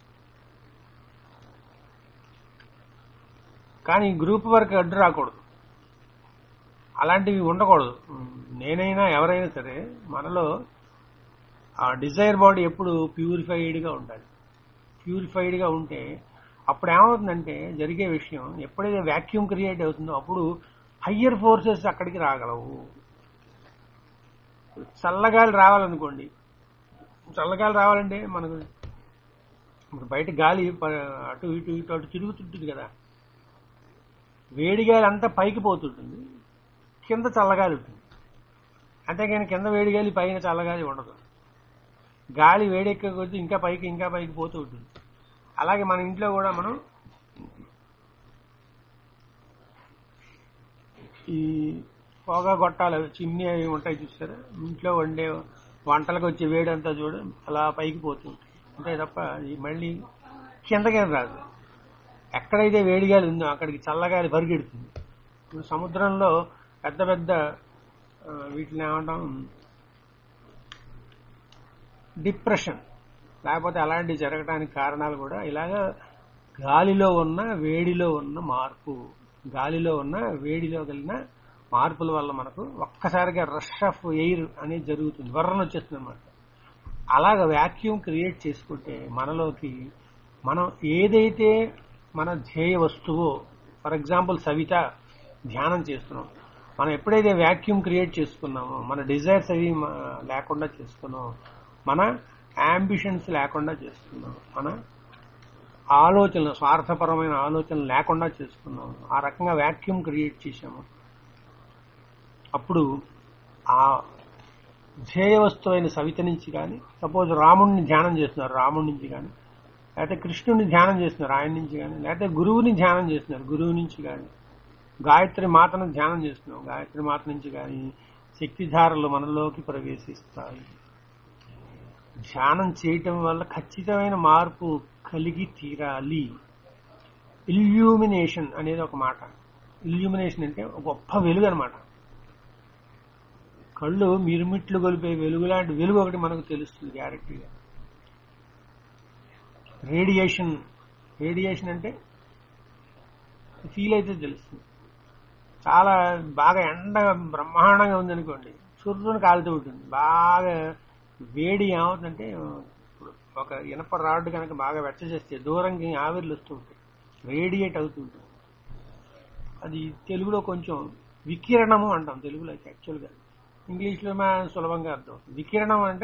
కానీ గ్రూప్ వర్క్ అడ్డు రాకూడదు అలాంటివి ఉండకూడదు నేనైనా ఎవరైనా సరే మనలో ఆ డిజైర్ బాడీ ఎప్పుడు ప్యూరిఫైడ్గా ఉండాలి ప్యూరిఫైడ్గా ఉంటే అప్పుడు ఏమవుతుందంటే జరిగే విషయం ఎప్పుడైతే వ్యాక్యూమ్ క్రియేట్ అవుతుందో అప్పుడు హయ్యర్ ఫోర్సెస్ అక్కడికి రాగలవు చల్లగాలి రావాలనుకోండి చల్లగాలి రావాలంటే మనకు ఇప్పుడు బయట గాలి ప- అటు ఇటు ఇటు అటు తిరుగుతుంటుంది కదా వేడి గాలి అంతా పైకి పోతుంటుంది కింద చల్లగాలి ఉంటుంది అంతేగాని కింద వేడి గాలి పైన చల్లగాలి ఉండదు గాలి వేడెక్కే కొద్దీ ఇంకా పైకి ఇంకా పైకి పోతూ ఉంటుంది అలాగే మన ఇంట్లో కూడా మనం ఈ పొగ గొట్టాలు అవి చిమ్ని అవి ఉంటాయి చూసారా ఇంట్లో వండే వంటలకు వచ్చే వేడి అంతా చూడ అలా పైకి పోతూ ఉంటుంది అంతే తప్ప అది మళ్ళీ కిందకేం రాదు ఎక్కడైతే వేడిగాలి ఉందో అక్కడికి చల్లగాలి పరిగెడుతుంది ఇప్పుడు సముద్రంలో పెద్ద పెద్ద ఆ, వీటిని ఏమంటాం డిప్రెషన్ లేకపోతే అలాంటివి జరగడానికి కారణాలు కూడా ఇలాగ గాలిలో ఉన్న వేడిలో ఉన్న మార్పు గాలిలో ఉన్న వేడిలో కలిగిన మార్పుల వల్ల మనకు ఒక్కసారిగా రష్ ఆఫ్ ఎయిర్ అనేది జరుగుతుంది వర్రన వచ్చేస్తుంది అనమాట అలాగ వ్యాక్యూమ్ క్రియేట్ చేసుకుంటే మనలోకి మనం ఏదైతే మన ధ్యేయ వస్తువో ఫర్ ఎగ్జాంపుల్ సవిత ధ్యానం చేస్తున్నాం మనం ఎప్పుడైతే వ్యాక్యూమ్ క్రియేట్ చేసుకున్నామో మన డిజైర్స్ అవి మ- లేకుండా చేసుకున్నాం మన అంబిషన్స్ లేకుండా చేసుకున్నాం మన ఆలోచనలు స్వార్థపరమైన ఆలోచనలు లేకుండా చేసుకున్నాం ఆ రకంగా వ్యాక్యూమ్ క్రియేట్ చేశాము అప్పుడు ఆ ధ్యేయ వస్తువైన సవిత నుంచి కానీ సపోజ్ రాముడిని ధ్యానం చేస్తున్నారు రాముడి నుంచి కానీ లేకపోతే కృష్ణుడిని ధ్యానం చేస్తున్నారు ఆయన నుంచి కానీ లేకపోతే గురువుని ధ్యానం చేస్తున్నారు గురువు నుంచి కానీ గాయత్రి మాతను ధ్యానం చేస్తున్నాం గాయత్రి మాత నుంచి కానీ శక్తిధారలు మనలోకి ప్రవేశిస్తాయి ధ్యానం చేయటం వల్ల ఖచ్చితమైన మార్పు కలిగి తీరాలి ఇల్యూమినేషన్ అనేది ఒక మాట ఇల్యూమినేషన్ అంటే ఒక గొప్ప వెలుగు అనమాట కళ్ళు మిరుమిట్లు గొలిపే వెలుగు లాంటి వెలుగు ఒకటి మనకు తెలుస్తుంది గ్యారెంటీగా రేడియేషన్ రేడియేషన్ అంటే ఫీల్ అయితే తెలుస్తుంది చాలా బాగా ఎండ బ్రహ్మాండంగా ఉందనుకోండి చుర్రుని కాలుతూ ఉంటుంది బాగా వేడి ఏమవుతుందంటే ఇప్పుడు ఒక ఇనప రాడ్ కనుక బాగా వెచ్చ చేస్తే దూరంకి ఆవిర్లు వస్తూ ఉంటాయి రేడియేట్ అవుతూ ఉంటుంది అది తెలుగులో కొంచెం వికిరణము అంటాం తెలుగులో అయితే యాక్చువల్గా ఇంగ్లీష్లో మా సులభంగా అర్థం అవుతుంది. వికిరణం అంటే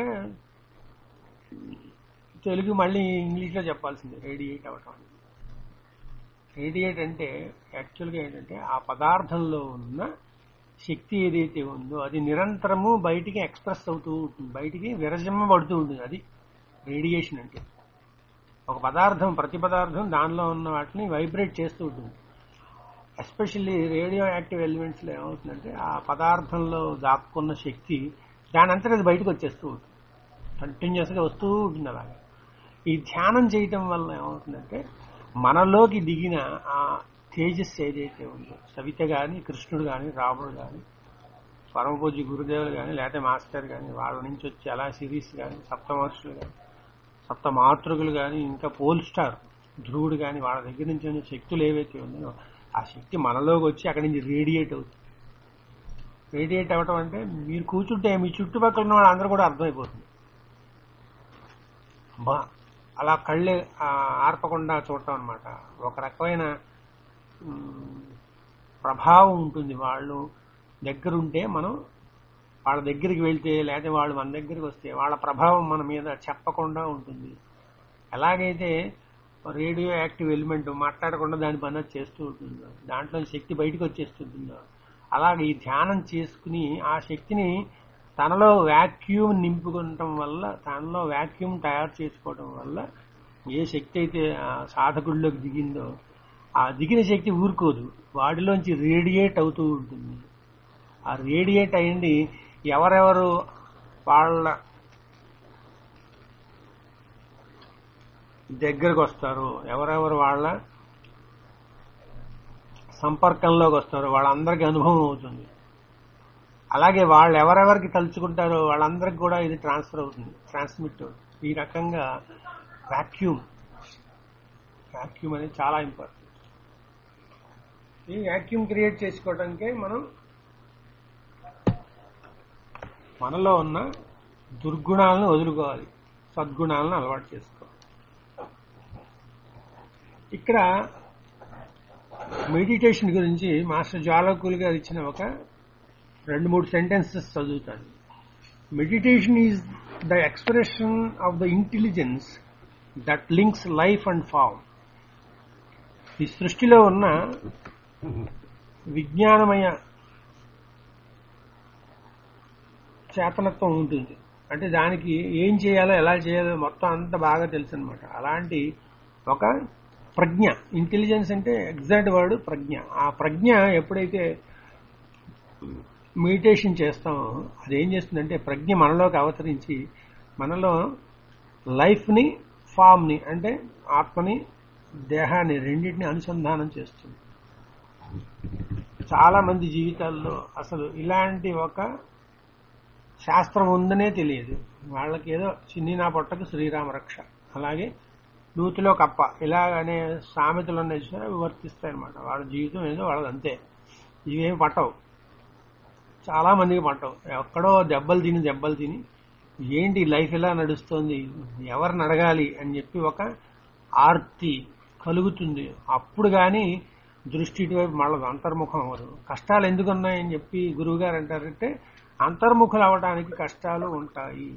తెలుగు మళ్ళీ ఇంగ్లీష్లో చెప్పాల్సిందే రేడియేట్ అవ్వటం అనేది రేడియేట్ అంటే యాక్చువల్గా ఏంటంటే ఆ పదార్థంలో ఉన్న శక్తి ఏదైతే ఉందో అది నిరంతరము బయటికి ఎక్స్ప్రెస్ అవుతూ ఉంటుంది బయటికి విరజిమ్మబడుతూ ఉంటుంది అది రేడియేషన్ అంటే ఒక పదార్థం ప్రతి పదార్థం దానిలో ఉన్న వాటిని వైబ్రేట్ చేస్తూ ఉంటుంది ఎస్పెషల్లీ రేడియో యాక్టివ్ ఎలిమెంట్స్లో ఏమవుతుందంటే ఆ పదార్థంలో దాక్కున్న శక్తి దాని అంతటా అది బయటకు వచ్చేస్తూ ఉంటుంది కంటిన్యూస్గా వస్తూ ఉంటుంది అలాగే ఈ ధ్యానం చేయటం వల్ల ఏమవుతుందంటే మనలోకి దిగిన ఆ తేజస్సు ఏదైతే ఉందో సవిత కానీ కృష్ణుడు కానీ రాముడు కానీ పరమపూజి గురుదేవులు కానీ లేకపోతే మాస్టర్ కానీ వాళ్ళ నుంచి వచ్చి అలా సిరీస్ కానీ సప్తమహర్షులు కానీ సప్త మాతృకులు కానీ ఇంకా పోల్ స్టార్ ధ్రువుడు కానీ వాళ్ళ దగ్గర నుంచి ఉన్న శక్తులు ఏవైతే ఉన్నాయో ఆ శక్తి మనలోకి వచ్చి అక్కడి నుంచి రేడియేట్ అవుతుంది రేడియేట్ అవ్వటం అంటే మీరు కూర్చుంటే మీ చుట్టుపక్కల ఉన్న వాళ్ళు అందరూ కూడా అర్థమైపోతుంది బా అలా కళ్ళే ఆ, ఆర్పకుండా చూడటం అనమాట ఒక రకమైన మ్, ప్రభావం ఉంటుంది వాళ్ళు దగ్గరుంటే మనం వాళ్ళ దగ్గరికి వెళ్తే లేకపోతే వాళ్ళు మన దగ్గరికి వస్తే వాళ్ళ ప్రభావం మన మీద చెప్పకుండా ఉంటుంది ఎలాగైతే రేడియో యాక్టివ్ ఎలిమెంట్ మాట్లాడకుండా దాని పని అది చేస్తూ ఉంటుందో దాంట్లో శక్తి బయటకు వచ్చేస్తుంటుందో అలాగే ఈ ధ్యానం చేసుకుని ఆ శక్తిని తనలో వ్యాక్యూమ్ నింపుకోవటం వల్ల తనలో వ్యాక్యూమ్ తయారు చేసుకోవడం వల్ల ఏ శక్తి అయితే ఆ సాధకుడిలోకి దిగిందో ఆ దిగిన శక్తి ఊరుకోదు వాడిలోంచి రేడియేట్ అవుతూ ఉంటుంది ఆ రేడియేట్ అయ్యింది ఎవరెవరు వాళ్ళ దగ్గరకు వస్తారు ఎవరెవరు వాళ్ళ సంపర్కంలోకి వస్తారో వాళ్ళందరికీ అనుభవం అవుతుంది అలాగే వాళ్ళు ఎవరెవరికి తలుచుకుంటారో వాళ్ళందరికి కూడా ఇది ట్రాన్స్ఫర్ అవుతుంది ట్రాన్స్మిట్ అవుతుంది ఈ రకంగా వాక్యూమ్ వాక్యూమ్ అనేది చాలా ఇంపార్టెంట్ ఈ వాక్యూమ్ క్రియేట్ చేసుకోవడానికే మనం మనలో ఉన్న దుర్గుణాలను వదులుకోవాలి సద్గుణాలను అలవాటు చేసుకోవాలి ఇక్కడ మెడిటేషన్ గురించి మాస్టర్ జ్వాలకులు గారు ఇచ్చిన ఒక రెండు మూడు సెంటెన్సెస్ చదువుతాను meditation is the expression of the intelligence that links life and form ఈ సృష్టిలో ఉన్న విజ్ఞానమయ చేతనత్వం ఉంటుంది అంటే దానికి ఏం చేయాలో ఎలా చేయాలో మొత్తం అంత బాగా తెలుసు అనమాట అలాంటి ఒక ప్రజ్ఞ ఇంటెలిజెన్స్ అంటే ఎగ్జాక్ట్ వర్డ్ ప్రజ్ఞ ఆ ప్రజ్ఞ ఎప్పుడైతే మెడిటేషన్ చేస్తామో అదేం చేస్తుందంటే ప్రజ్ఞ మనలోకి అవతరించి మనలో లైఫ్ని ఫామ్ని అంటే ఆత్మని దేహాన్ని రెండింటిని అనుసంధానం చేస్తుంది చాలా మంది జీవితాల్లో అసలు ఇలాంటి ఒక శాస్త్రం ఉందనే తెలియదు వాళ్ళకి ఏదో చిన్ని నా పొట్టకు శ్రీరామ రక్ష అలాగే నూతిలో కప్ప ఇలాగనే సామెతలు ఉన్నాయి చూసారా అవి వర్తిస్తాయి అనమాట వాళ్ళ జీవితం ఏదో వాళ్ళది అంతే ఇవేమి పట్టవు చాలా మందికి పట్టవు ఎక్కడో దెబ్బలు తిని దెబ్బలు తిని ఏంటి లైఫ్ ఎలా నడుస్తోంది ఎవరిని అడగాలి అని చెప్పి ఒక ఆర్తి కలుగుతుంది అప్పుడు కానీ దృష్టి ఇటువైపు మళ్ళీ అంతర్ముఖం అవ్వదు కష్టాలు ఎందుకు ఉన్నాయని చెప్పి గురువు గారు అంటారంటే అంతర్ముఖులు అవ్వడానికి కష్టాలు ఉంటాయి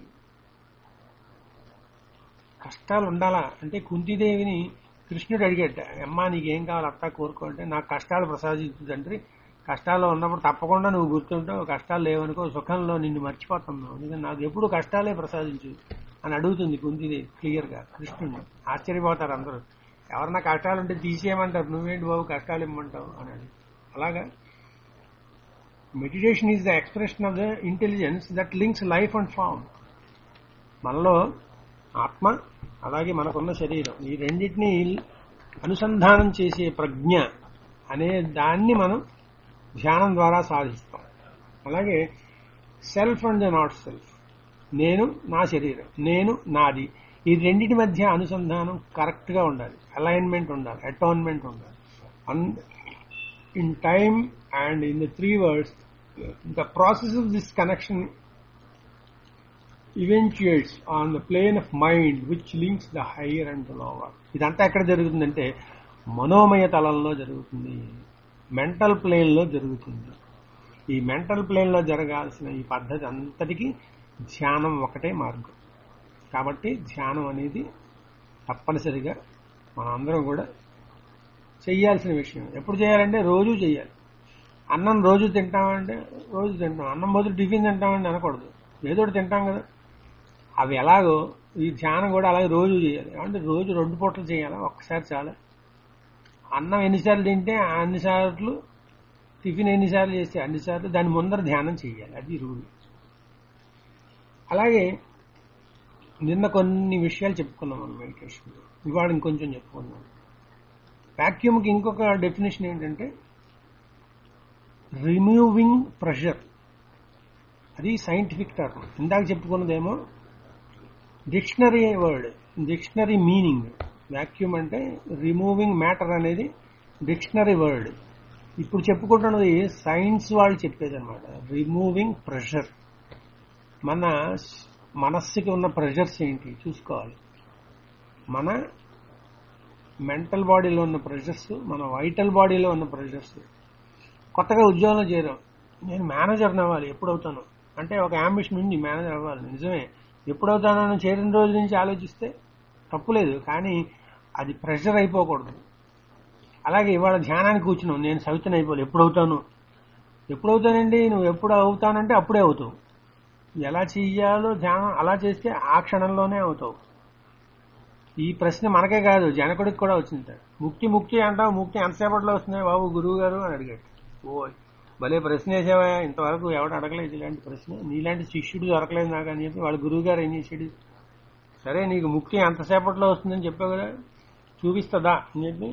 కష్టాలు ఉండాలా అంటే కుంతిదేవిని కృష్ణుడు అడిగట అమ్మా నీకేం కావాలి అత్త కోరుకో అంటే నాకు కష్టాలు ప్రసాదించు తండ్రి కష్టాల్లో ఉన్నప్పుడు తప్పకుండా నువ్వు గుర్తుంటావు కష్టాలు లేవనుకో సుఖంలో నిన్ను మర్చిపోతున్నావు ఎందుకంటే నాకు ఎప్పుడు కష్టాలే ప్రసాదించు అని అడుగుతుంది కుంతిదేవి క్లియర్గా కృష్ణుడిని ఆశ్చర్యపోతారు అందరూ ఎవరన్నా కష్టాలు ఉంటే తీసేయమంటారు నువ్వేంటి బాబు కష్టాలు ఇమ్మంటావు అని అడిగి అలాగా meditation is the expression of the intelligence that links life and form మనలో ఆత్మ అలాగే మనకున్న శరీరం ఈ రెండింటినీ అనుసంధానం చేసే ప్రజ్ఞ అనే దాన్ని మనం ధ్యానం ద్వారా సాధిస్తాం అలాగే సెల్ఫ్ అండ్ నాట్ సెల్ఫ్ నేను నా శరీరం నేను నాది ఈ రెండింటి మధ్య అనుసంధానం కరెక్ట్ గా ఉండాలి అలైన్మెంట్ ఉండాలి అటోన్మెంట్ ఉండాలి in time and in the three worlds the process of this connection eventuates on the plane of mind which links the higher and the lower ఇదంతా ఎక్కడ జరుగుతుందంటే మనోమయ తలంలో జరుగుతుంది మెంటల్ ప్లేన్లో జరుగుతుంది ఈ మెంటల్ ప్లేన్లో జరగాల్సిన ఈ పద్ధతి అంతటికి ధ్యానం ఒకటే మార్గం కాబట్టి ధ్యానం అనేది తప్పనిసరిగా మనందరం కూడా చెయ్యాల్సిన విషయం ఎప్పుడు చేయాలంటే రోజు చేయాలి అన్నం రోజు తింటామంటే రోజు తింటాం అన్నం బదులు టిఫిన్ తింటామంటే అనకూడదు ఏదో ఒకటి తింటాం కదా అవి ఎలాగో ఈ ధ్యానం కూడా అలాగే రోజు చేయాలి అంటే రోజు రెండు పూటలు చేయాలా ఒక్కసారి చాలా అన్నం ఎన్నిసార్లు తింటే అన్నిసార్లు టిఫిన్ ఎన్నిసార్లు చేస్తే అన్నిసార్లు దాని ముందర ధ్యానం చేయాలి అది రూల్ అలాగే నిన్న కొన్ని విషయాలు చెప్పుకున్నాం మనం మెడిటేషన్ ఇవాళ ఇంకొంచెం చెప్పుకున్నాం వాక్యూమ్కి ఇంకొక డెఫినేషన్ ఏంటంటే రిమూవింగ్ ప్రెషర్ అది సైంటిఫిక్ టర్మ్ ఇందాక చెప్పుకున్నదేమో dictionary word dictionary meaning vacuum అంటే రిమూవింగ్ మ్యాటర్ అనేది డిక్షనరీ వర్డ్ ఇప్పుడు చెప్పుకుంటున్నది సైన్స్ వాళ్ళు చెప్పేది అనమాట రిమూవింగ్ ప్రెషర్ మన మనస్సుకి ఉన్న ప్రెషర్స్ ఏంటి చూసుకోవాలి మన మెంటల్ బాడీలో ఉన్న ప్రెషర్స్ మన వైటల్ బాడీలో ఉన్న ప్రెషర్స్ కొత్తగా ఉద్యోగంలో చేరాం నేను మేనేజర్ అవ్వాలి ఎప్పుడు అవుతాను అంటే ఒక అంబిషన్ ఉంది మేనేజర్ అవ్వాలి నిజమే ఎప్పుడవుతానని చేరిన రోజు నుంచి ఆలోచిస్తే తప్పులేదు కానీ అది ప్రెషర్ అయిపోకూడదు అలాగే ఇవాళ ధ్యానానికి కూర్చున్నావు నేను సవితని అయిపోవాలి ఎప్పుడవుతాను ఎప్పుడవుతానండి నువ్వు ఎప్పుడు అవుతానంటే అప్పుడే అవుతావు ఎలా చెయ్యాలో ధ్యానం అలా చేస్తే ఆ క్షణంలోనే అవుతావు ఈ ప్రశ్న మనకే కాదు జనకుడికి కూడా వచ్చింది ముక్తి ముక్తి అంటావు ముక్తి ఎంతసేపట్లో వస్తున్నాయి బాబు గురువు గారు అని అడిగాడు ఓ భలే ప్రశ్న వేసావా ఇంతవరకు ఎవడు అడగలేదు ఇలాంటి ప్రశ్న నీలాంటి శిష్యుడు దొరకలేదు నాకు అని చెప్పి వాళ్ళ గురువు గారు ఏం చేసాడు సరే నీకు ముక్తి ఎంతసేపట్లో వస్తుందని చెప్పావు కదా చూపిస్తుందా అని చెప్పి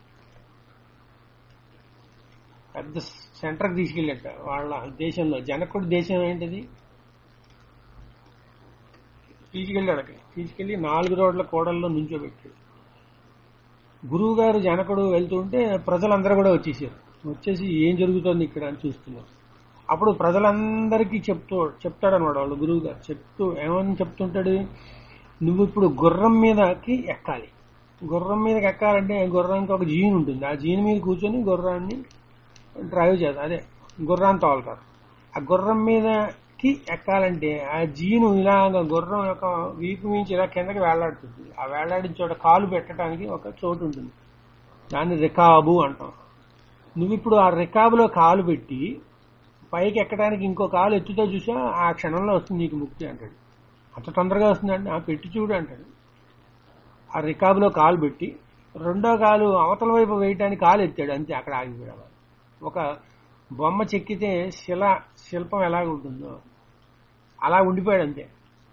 పెద్ద సెంటర్కి తీసుకెళ్ళట వాళ్ళ దేశంలో జనకుడి దేశం ఏంటిది తీసుకెళ్ళాడు అక్కడ తీసుకెళ్లి నాలుగు రోడ్ల కోడల్లో నుంచోబెట్టాడు గురువు గారు జనకుడు వెళ్తుంటే ప్రజలందరూ కూడా వచ్చేసారు వచ్చేసి ఏం జరుగుతోంది ఇక్కడ అని చూస్తున్నారు అప్పుడు ప్రజలందరికీ చెప్తూ చెప్తాడనమాట వాళ్ళు గురువు గారు చెప్తూ ఏమని చెప్తుంటాడు నువ్వు ఇప్పుడు గుర్రం మీదకి ఎక్కాలి గుర్రం మీదకి ఎక్కాలంటే గుర్రానికి ఒక జీన్ ఉంటుంది ఆ జీన్ మీద కూర్చొని గుర్రాన్ని డ్రైవ్ చేస్తారు అదే గుర్రాన్ని తోలుతారు ఆ గుర్రం మీదకి ఎక్కాలంటే ఆ జీను ఇలాగ గుర్రం యొక్క వీపు మించి ఇలా కిందకి వేలాడుతుంది ఆ వేలాడిన చోట కాలు పెట్టడానికి ఒక చోటు ఉంటుంది దాన్ని రికాబు అంటాం నువ్వు ఇప్పుడు ఆ రికాబులో కాలు పెట్టి పైకి ఎక్కడానికి ఇంకో కాలు ఎత్తుతో చూసా ఆ క్షణంలో వస్తుంది నీకు ముక్తి అంటాడు అంత తొందరగా వస్తుందండి ఆ పెట్టి చూడు అంటాడు ఆ రికాబులో కాలు పెట్టి రెండో కాలు అవతల వైపు వేయటానికి కాలు ఎత్తాడు అంతే అక్కడ ఆగిపోయాడు ఒక బొమ్మ చెక్కితే శిల శిల్పం ఎలాగ ఉంటుందో అలా ఉండిపోయాడు అంతే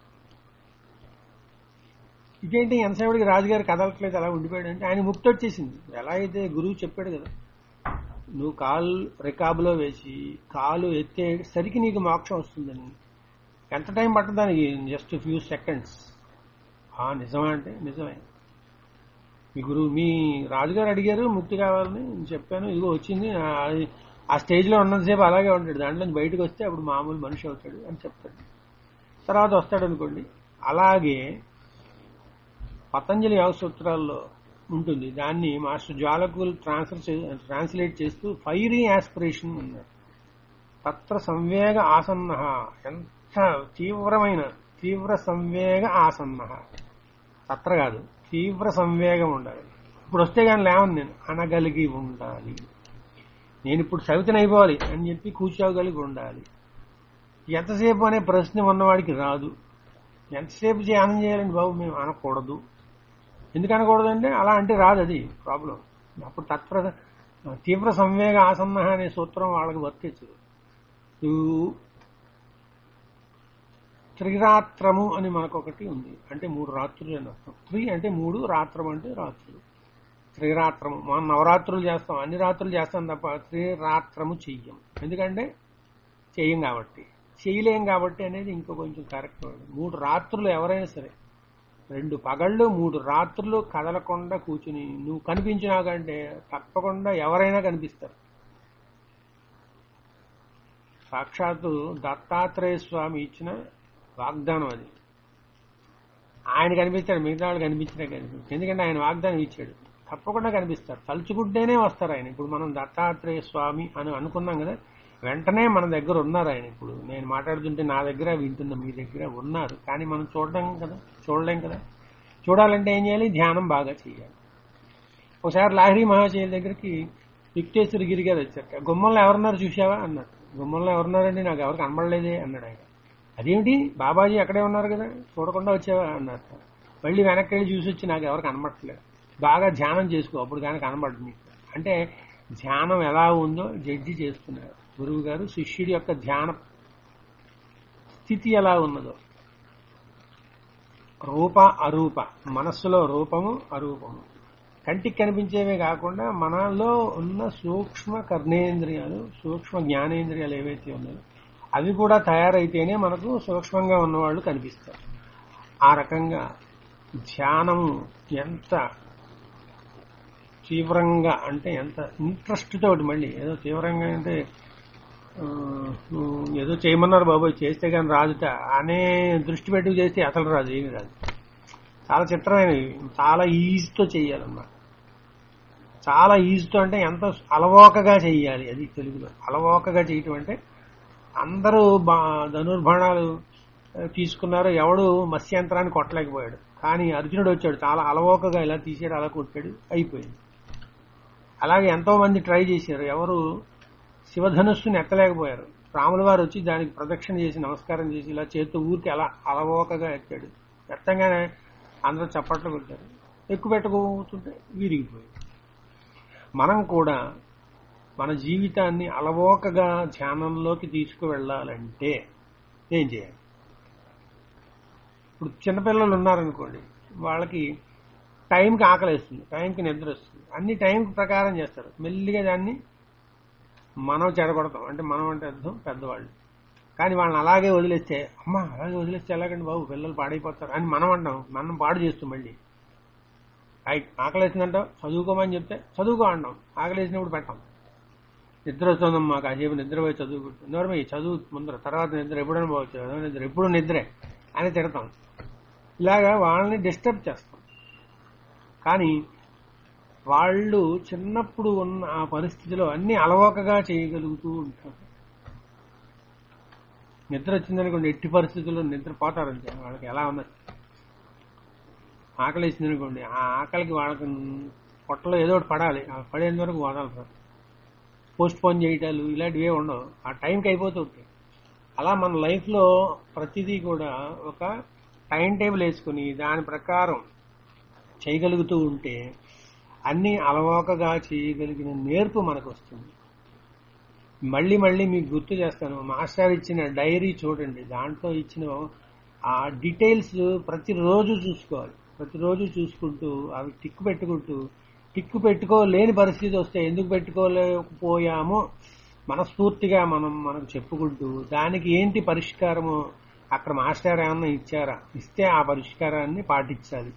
ఇదేంటి ఎంతసేపటికి రాజుగారు కదలట్లేదు అలా ఉండిపోయాడు అంటే ఆయన ముక్తి వచ్చేసింది ఎలా అయితే గురువు చెప్పాడు కదా నువ్వు కాలు రికాబులో వేసి కాలు ఎత్తేసరికి నీకు మోక్షం వస్తుందని ఎంత టైం పట్టదు దానికి జస్ట్ ఫ్యూ సెకండ్స్ ఆ నిజమా అంటే నిజమే మీ గురువు మీ రాజుగారు అడిగారు ముక్తి కావాలని నేను చెప్పాను ఇదిగో వచ్చింది ఆ- ఆ స్టేజ్లో ఉన్నంతసేపు అలాగే ఉంటాడు దాంట్లో నుంచి బయటకు వస్తే అప్పుడు మామూలు మనిషి అవుతాడు అని చెప్తాడు తర్వాత వస్తాడు అనుకోండి అలాగే పతంజలి యోగ సూత్రాల్లో ఉంటుంది దాన్ని మాస్టర్ జ్వాలకులు ట్రాన్స్ఫర్ ట్రాన్స్లేట్ చేస్తూ ఫైరీ ఆస్పిరేషన్ అన్నారు తత్ర సంవేగ ఆసన్న ఎంత తీవ్రమైన తీవ్ర సంవేగ ఆసన్న తత్ర కాదు తీవ్ర సంవేగం ఉండాలి ఇప్పుడు వస్తే కానీ లేవను నేను అనగలిగి ఉండాలి నేను ఇప్పుడు సవితని అయిపోవాలి అని చెప్పి కూర్చోగలిగి ఉండాలి ఎంతసేపు అనే ప్రశ్న ఉన్నవాడికి రాదు ఎంతసేపు ధ్యానం చేయాలండి బాబు మేము అనకూడదు ఎందుకు అనకూడదు అంటే అలా అంటే రాదు అది ప్రాబ్లం అప్పుడు తత్ప్ర తీవ్ర సంవేగ ఆసన్న అనే సూత్రం వాళ్ళకి వర్తించదు నువ్వు త్రిరాత్రము అని మనకు ఒకటి ఉంది అంటే మూడు రాత్రులు అని అర్థం త్రి అంటే మూడు రాత్రం అంటే రాత్రులు త్రిరాత్రము మనం నవరాత్రులు చేస్తాం అన్ని రాత్రులు చేస్తాం తప్ప త్రిరాత్రము చెయ్యం ఎందుకంటే చెయ్యం కాబట్టి చేయలేం కాబట్టి అనేది ఇంకో కొంచెం కరెక్ట్ వర్డ్. మూడు రాత్రులు ఎవరైనా సరే రెండు పగళ్ళు మూడు రాత్రులు కదలకుండా కూర్చుని నువ్వు కనిపించినాకంటే తప్పకుండా ఎవరైనా కనిపిస్తారు సాక్షాత్తు దత్తాత్రేయ స్వామి ఇచ్చిన వాగ్దానం అది ఆయన కనిపిస్తాడు మిగతా వాళ్ళు కనిపించినా కనిపించాడు ఎందుకంటే ఆయన వాగ్దానం ఇచ్చాడు తప్పకుండా కనిపిస్తారు తలుచుకుంటేనే వస్తారు ఆయన ఇప్పుడు మనం దత్తాత్రేయ స్వామి అని అనుకున్నాం కదా వెంటనే మన దగ్గర ఉన్నారు ఆయన ఇప్పుడు నేను మాట్లాడుతుంటే నా దగ్గర వింటున్న మీ దగ్గర ఉన్నారు కానీ మనం చూడడం కదా చూడలేం కదా చూడాలంటే ఏం చేయాలి ధ్యానం బాగా చేయాలి ఒకసారి లాహిరి మహాశయుల దగ్గరికి విక్టేశ్వర గిరి గారు వచ్చారు గుమ్మంలో ఎవరున్నారు చూసావా అన్నాడు గుమ్మంలో ఎవరున్నారండి నాకు ఎవరు కనబడలేదే అన్నాడు ఆయన అదేమిటి బాబాజీ అక్కడే ఉన్నారు కదా చూడకుండా వచ్చావా అన్నారు మళ్ళీ వెనక్కి వెళ్ళి చూసి వచ్చి నాకు ఎవరు కనబడట్లేదు బాగా ధ్యానం చేసుకో అప్పుడు కానీ కనబడదు నీకు అంటే ధ్యానం ఎలా ఉందో జడ్జి చేస్తున్నారు గురువు గారు శిష్యుడి యొక్క ధ్యాన స్థితి ఎలా ఉన్నదో రూప అరూప మనస్సులో రూపము అరూపము కంటికి కనిపించేవే కాకుండా మనలో ఉన్న సూక్ష్మ కర్ణేంద్రియాలు సూక్ష్మ జ్ఞానేంద్రియాలు ఏవైతే ఉన్నాయో అవి కూడా తయారైతేనే మనకు సూక్ష్మంగా ఉన్నవాళ్ళు కనిపిస్తారు ఆ రకంగా ధ్యానము ఎంత తీవ్రంగా అంటే ఎంత ఇంట్రెస్ట్ తోటి మళ్ళీ ఏదో తీవ్రంగా అంటే ఆ, నువ్వు ఏదో చేయమన్నారు బాబోయ్ చేస్తే కానీ రాదుట అనే దృష్టి పెట్టి చేస్తే అసలు రాదు ఏమి రాదు చాలా చిత్రమైనవి చాలా ఈజీతో చేయాలన్నమాట చాలా ఈజీతో అంటే ఎంత అలవోకగా చేయాలి అది తెలుగులో అలవోకగా చేయటం అంటే అందరూ బా- ధనుర్బాణాలు ఆ, తీసుకున్నారు ఎవడు మత్స్యంత్రాన్ని కొట్టలేకపోయాడు కానీ అర్జునుడు వచ్చాడు చాలా అలవోకగా ఇలా తీసాడు అలా కొట్టాడు అయిపోయింది అలాగే ఎంతో మంది ట్రై చేశారు ఎవరు శివధనుస్సుని ఎత్తలేకపోయారు రాముల వారు వచ్చి దానికి ప్రదక్షిణ చేసి నమస్కారం చేసి ఇలా చేత్తో ఊరికి అలా అలవోకగా ఎత్తాడు ఎత్తంగానే అందరూ చప్పట్లు కొట్టారు ఎక్కువ పెట్టకపోతుంటే విరిగిపోయింది మనం కూడా మన జీవితాన్ని అలవోకగా ధ్యానంలోకి తీసుకువెళ్ళాలంటే ఏం చేయాలి ఇప్పుడు చిన్నపిల్లలు ఉన్నారనుకోండి వాళ్ళకి టైంకి ఆకలి వేస్తుంది టైంకి నిద్ర వస్తుంది అన్ని టైం ప్రకారం చేస్తారు మెల్లిగా దాన్ని మనం చెడగొడతాం అంటే మనం అంటే అర్థం పెద్దవాళ్ళు కానీ వాళ్ళని అలాగే వదిలేస్తే అమ్మ అలాగే వదిలేస్తే ఎలాగండి బాబు పిల్లలు పాడైపోతారు అని మనం అంటాం మనం పాడు చేస్తాం మళ్ళీ అయి ఆకలి వేసిందంటావు చదువుకోమని చెప్తే చదువుకో అంటాం ఆకలి వేసినప్పుడు పెట్టాం నిద్ర వస్తుందమ్మా కాసేపు నిద్రపోయి చదువుకుంటాం నోరమయ్యి చదువు ముందర తర్వాత నిద్ర ఎప్పుడైనా పోవచ్చు కదా నిద్ర ఎప్పుడు నిద్రే అని తిడతాం ఇలాగా వాళ్ళని డిస్టర్బ్ చేస్తాం కానీ వాళ్ళు చిన్నప్పుడు ఉన్న ఆ పరిస్థితిలో అన్ని అలవోకగా చేయగలుగుతూ ఉంటారు నిద్ర వచ్చిందనుకోండి ఎట్టి పరిస్థితుల్లో నిద్ర పోతారంతే వాళ్ళకి ఎలా ఉన్నది ఆకలి వేసిందనుకోండి ఆ ఆకలికి వాళ్ళకి పొట్టలో ఏదో ఒకటి పడాలి ఆ పడేంత వరకు వదలరు సార్ పోస్ట్ పోన్ చేయటాలు ఇలాంటివి ఉండవు ఆ టైంకి అయిపోతూ ఉంటాయి అలా మన లైఫ్లో ప్రతిదీ కూడా ఒక టైం టేబుల్ వేసుకుని దాని ప్రకారం చేయగలుగుతూ ఉంటే అన్ని అలవోకగా చేయగలిగిన నేర్పు మనకు వస్తుంది మళ్ళీ మళ్ళీ మీకు గుర్తు చేస్తాను మాస్టర్ ఇచ్చిన డైరీ చూడండి దాంట్లో ఇచ్చిన ఆ డీటెయిల్స్ ప్రతిరోజు చూసుకోవాలి ప్రతిరోజు చూసుకుంటూ అవి టిక్ పెట్టుకుంటూ టిక్ పెట్టుకోలేని పరిస్థితి వస్తే ఎందుకు పెట్టుకోలేకపోయామో మనస్ఫూర్తిగా మనం మనకు చెప్పుకుంటూ దానికి ఏంటి పరిష్కారము అక్కడ మాస్టర్ ఏమన్నా ఇచ్చారా ఇస్తే ఆ పరిష్కారాన్ని పాటించాలి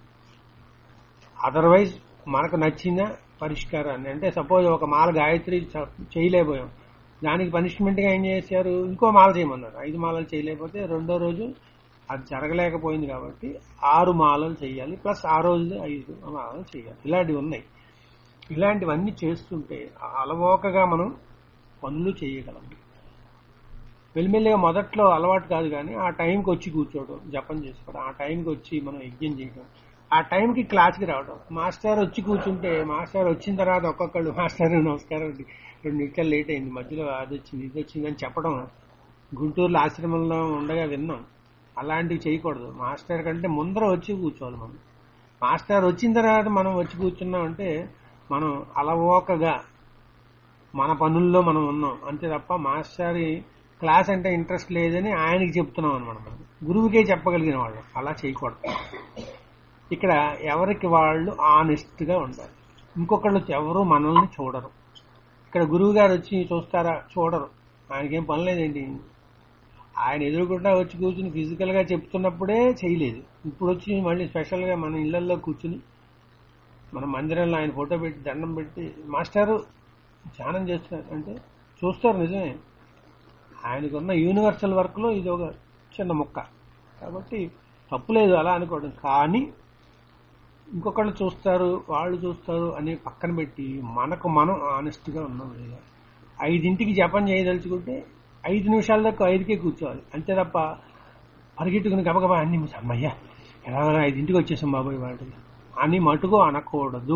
అదర్వైజ్ మనకు నచ్చిన పరిష్కారాన్ని అంటే సపోజ్ ఒక మాల గాయత్రి చ- చేయలేకపోయాం దానికి పనిష్మెంట్ గా ఏం చేశారు ఇంకో మాల చేయమన్నారు ఐదు మాలలు చేయలేకపోతే రెండో రోజు అది జరగలేకపోయింది కాబట్టి ఆరు మాలలు చేయాలి ప్లస్ ఆ రోజు ఐదు మాలలు చేయాలి ఇలాంటివి ఉన్నాయి ఇలాంటివన్నీ చేస్తుంటే అలవోకగా మనం పనులు చేయగలం మెల్లిమెల్లిగా మొదట్లో అలవాటు కాదు కానీ ఆ టైంకి వచ్చి కూర్చోవడం జపం చేసుకోవడం ఆ టైంకి వచ్చి మనం యజ్ఞం చేయడం ఆ టైంకి క్లాస్కి రావడం మాస్టర్ వచ్చి కూర్చుంటే మాస్టర్ వచ్చిన తర్వాత ఒక్కొక్కళ్ళు మాస్టర్ నమస్కారం అండి రెండు నిమిషాలు లేట్ అయింది మధ్యలో అది వచ్చింది ఇది వచ్చింది అని చెప్పడం గుంటూరులో ఆశ్రమంలో ఉండగా విన్నాం అలాంటివి చేయకూడదు మాస్టర్ కంటే ముందర వచ్చి కూర్చోవాలి మనం మాస్టర్ వచ్చిన తర్వాత మనం వచ్చి కూర్చున్నాం అంటే మనం అలవోకగా మన పనుల్లో మనం ఉన్నాం అంతే తప్ప మాస్టర్ క్లాస్ అంటే ఇంట్రెస్ట్ లేదని ఆయనకి చెప్తున్నాం అనమాట మనం గురువుకే చెప్పగలిగిన వాళ్ళు అలా చేయకూడదు ఇక్కడ ఎవరికి వాళ్ళు ఆనెస్ట్ గా ఉండాలి ఇంకొకళ్ళు ఎవరు మనల్ని చూడరు ఇక్కడ గురువు గారు వచ్చి చూస్తారా చూడరు ఆయనకేం పని లేదండి ఆయన ఎదురుకుండా వచ్చి కూర్చుని ఫిజికల్ గా చెప్తున్నప్పుడే చేయలేదు ఇప్పుడు వచ్చి మళ్ళీ స్పెషల్ గా మన ఇళ్లలో కూర్చుని మన మందిరంలో ఆయన ఫోటో పెట్టి దండం పెట్టి మాస్టారు ధ్యానం చేస్తున్నారు అంటే చూస్తారు నిజమే ఆయనకున్న యూనివర్సల్ వర్క్ లో ఇది ఒక చిన్న ముక్క కాబట్టి తప్పులేదు అలా అనుకోవడం కానీ ఇంకొకళ్ళు చూస్తారు వాళ్ళు చూస్తారు అని పక్కన పెట్టి మనకు మనం ఆనెస్ట్ గా ఉన్నాం లేదా ఐదింటికి జపం చేయదలుచుకుంటే ఐదు నిమిషాల దాకా ఐదుకే కూర్చోవాలి అంతే తప్ప పరిగెట్టుకుని గబగబా అన్ని అమ్మయ్యా ఎలా ఐదింటికి వచ్చేసాం బాబాయ్ వాటికి అని మటుకు అనకూడదు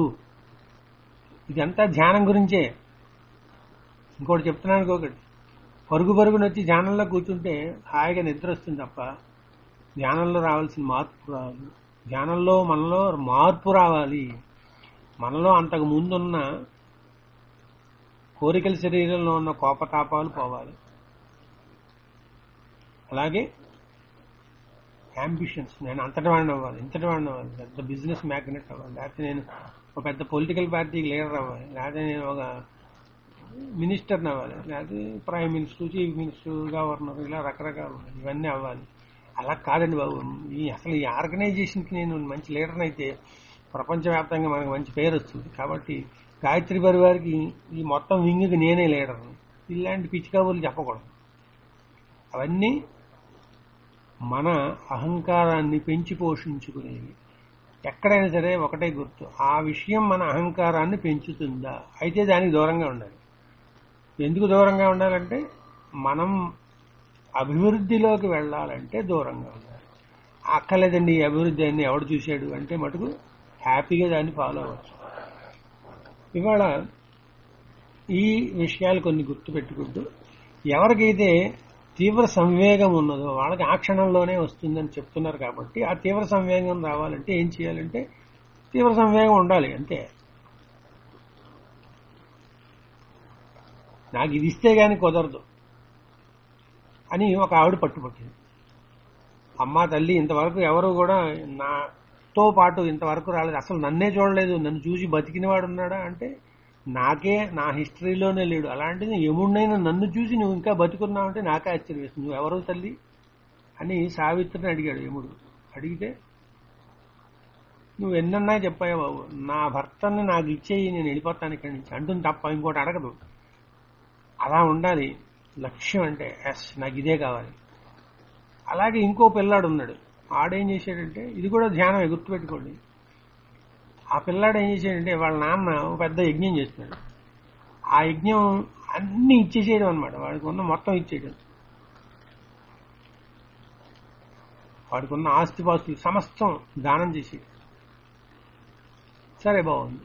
ఇదంతా ధ్యానం గురించే ఇంకోటి చెప్తున్నాను ఇంకొకటి పరుగు పరుగున వచ్చి ధ్యానంలో కూర్చుంటే హాయిగా నిద్ర వస్తుంది తప్ప ధ్యానంలో రావాల్సిన మార్పు రాదు ధ్యానంలో మనలో మార్పు రావాలి మనలో అంతకు ముందున్న కోరికల శరీరంలో ఉన్న కోపతాపాలు పోవాలి అలాగే అంబిషన్స్ నేను అంతటి వాడిని అవ్వాలి ఇంతటి వాడిని అవ్వాలి పెద్ద బిజినెస్ మ్యాగ్నెట్ అవ్వాలి లేకపోతే నేను ఒక పెద్ద పొలిటికల్ పార్టీకి లీడర్ అవ్వాలి లేకపోతే నేను ఒక మినిస్టర్ని అవ్వాలి లేకపోతే prime minister chief minister governor ఇలా రకరకాలు ఇవన్నీ అవ్వాలి అలా కాదండి బాబు ఈ అసలు ఈ ఆర్గనైజేషన్కి నేను మంచి లీడర్ని అయితే ప్రపంచవ్యాప్తంగా మనకు మంచి పేరు వస్తుంది కాబట్టి గాయత్రి పరివారికి ఈ మొత్తం వింగ్కి నేనే లీడర్ని ఇలాంటి పిచ్చి కబుర్లు చెప్పకూడదు అవన్నీ మన అహంకారాన్ని పెంచి పోషించుకునేవి ఎక్కడైనా సరే ఒకటే గుర్తు ఆ విషయం మన అహంకారాన్ని పెంచుతుందా అయితే దానికి దూరంగా ఉండాలి ఎందుకు దూరంగా ఉండాలంటే మనం అభివృద్ధిలోకి వెళ్ళాలంటే దూరంగా ఉండాలి అక్కర్లేదండి ఈ అభివృద్ధి అన్ని ఎవడు చూశాడు అంటే మటుకు హ్యాపీగా దాన్ని ఫాలో అవ్వచ్చు ఇవాళ ఈ విషయాలు కొన్ని గుర్తుపెట్టుకుంటూ ఎవరికైతే తీవ్ర సంవేగం ఉన్నదో వాళ్ళకి ఆ క్షణంలోనే వస్తుందని చెప్తున్నారు కాబట్టి ఆ తీవ్ర సంవేగం రావాలంటే ఏం చేయాలంటే తీవ్ర సంవేగం ఉండాలి అంతే నాకు ఇది ఇస్తే గాని కుదరదు అని ఒక ఆవిడ పట్టుపట్టింది అమ్మ తల్లి ఇంతవరకు ఎవరు కూడా నాతో పాటు ఇంతవరకు రాలేదు అసలు నన్నే చూడలేదు నన్ను చూసి బతికినవాడు ఉన్నాడా అంటే నాకే నా హిస్టరీలోనే లేడు అలాంటిది యముడినైనా నన్ను చూసి నువ్వు ఇంకా బతుకున్నావు అంటే నాకే ఆశ్చర్యం వేస్తుంది నువ్వు ఎవరు తల్లి అని సావిత్రిని అడిగాడు యముడు అడిగితే నువ్వు ఎన్నన్నా చెప్పాయా బాబు నా భర్తని నాకు ఇచ్చేయి నేను వెళ్ళిపోతాను ఇక్కడి నుంచి అంటుంది తప్ప ఇంకోటి అడగదు అలా ఉండాలి లక్ష్యం అంటే ఎస్ నాకు ఇదే కావాలి అలాగే ఇంకో పిల్లాడు ఉన్నాడు ఆడేం చేశాడంటే ఇది కూడా ధ్యానం గుర్తుపెట్టుకోండి ఆ పిల్లాడు ఏం చేశాడంటే వాళ్ళ నాన్న ఒక పెద్ద యజ్ఞం చేస్తున్నాడు ఆ యజ్ఞం అన్ని ఇచ్చేసేయడం అనమాట వాడికి ఉన్న మొత్తం ఇచ్చేయడం వాడికి ఉన్న ఆస్తిపాస్తులు సమస్తం దానం చేసేయడం సరే బాగుంది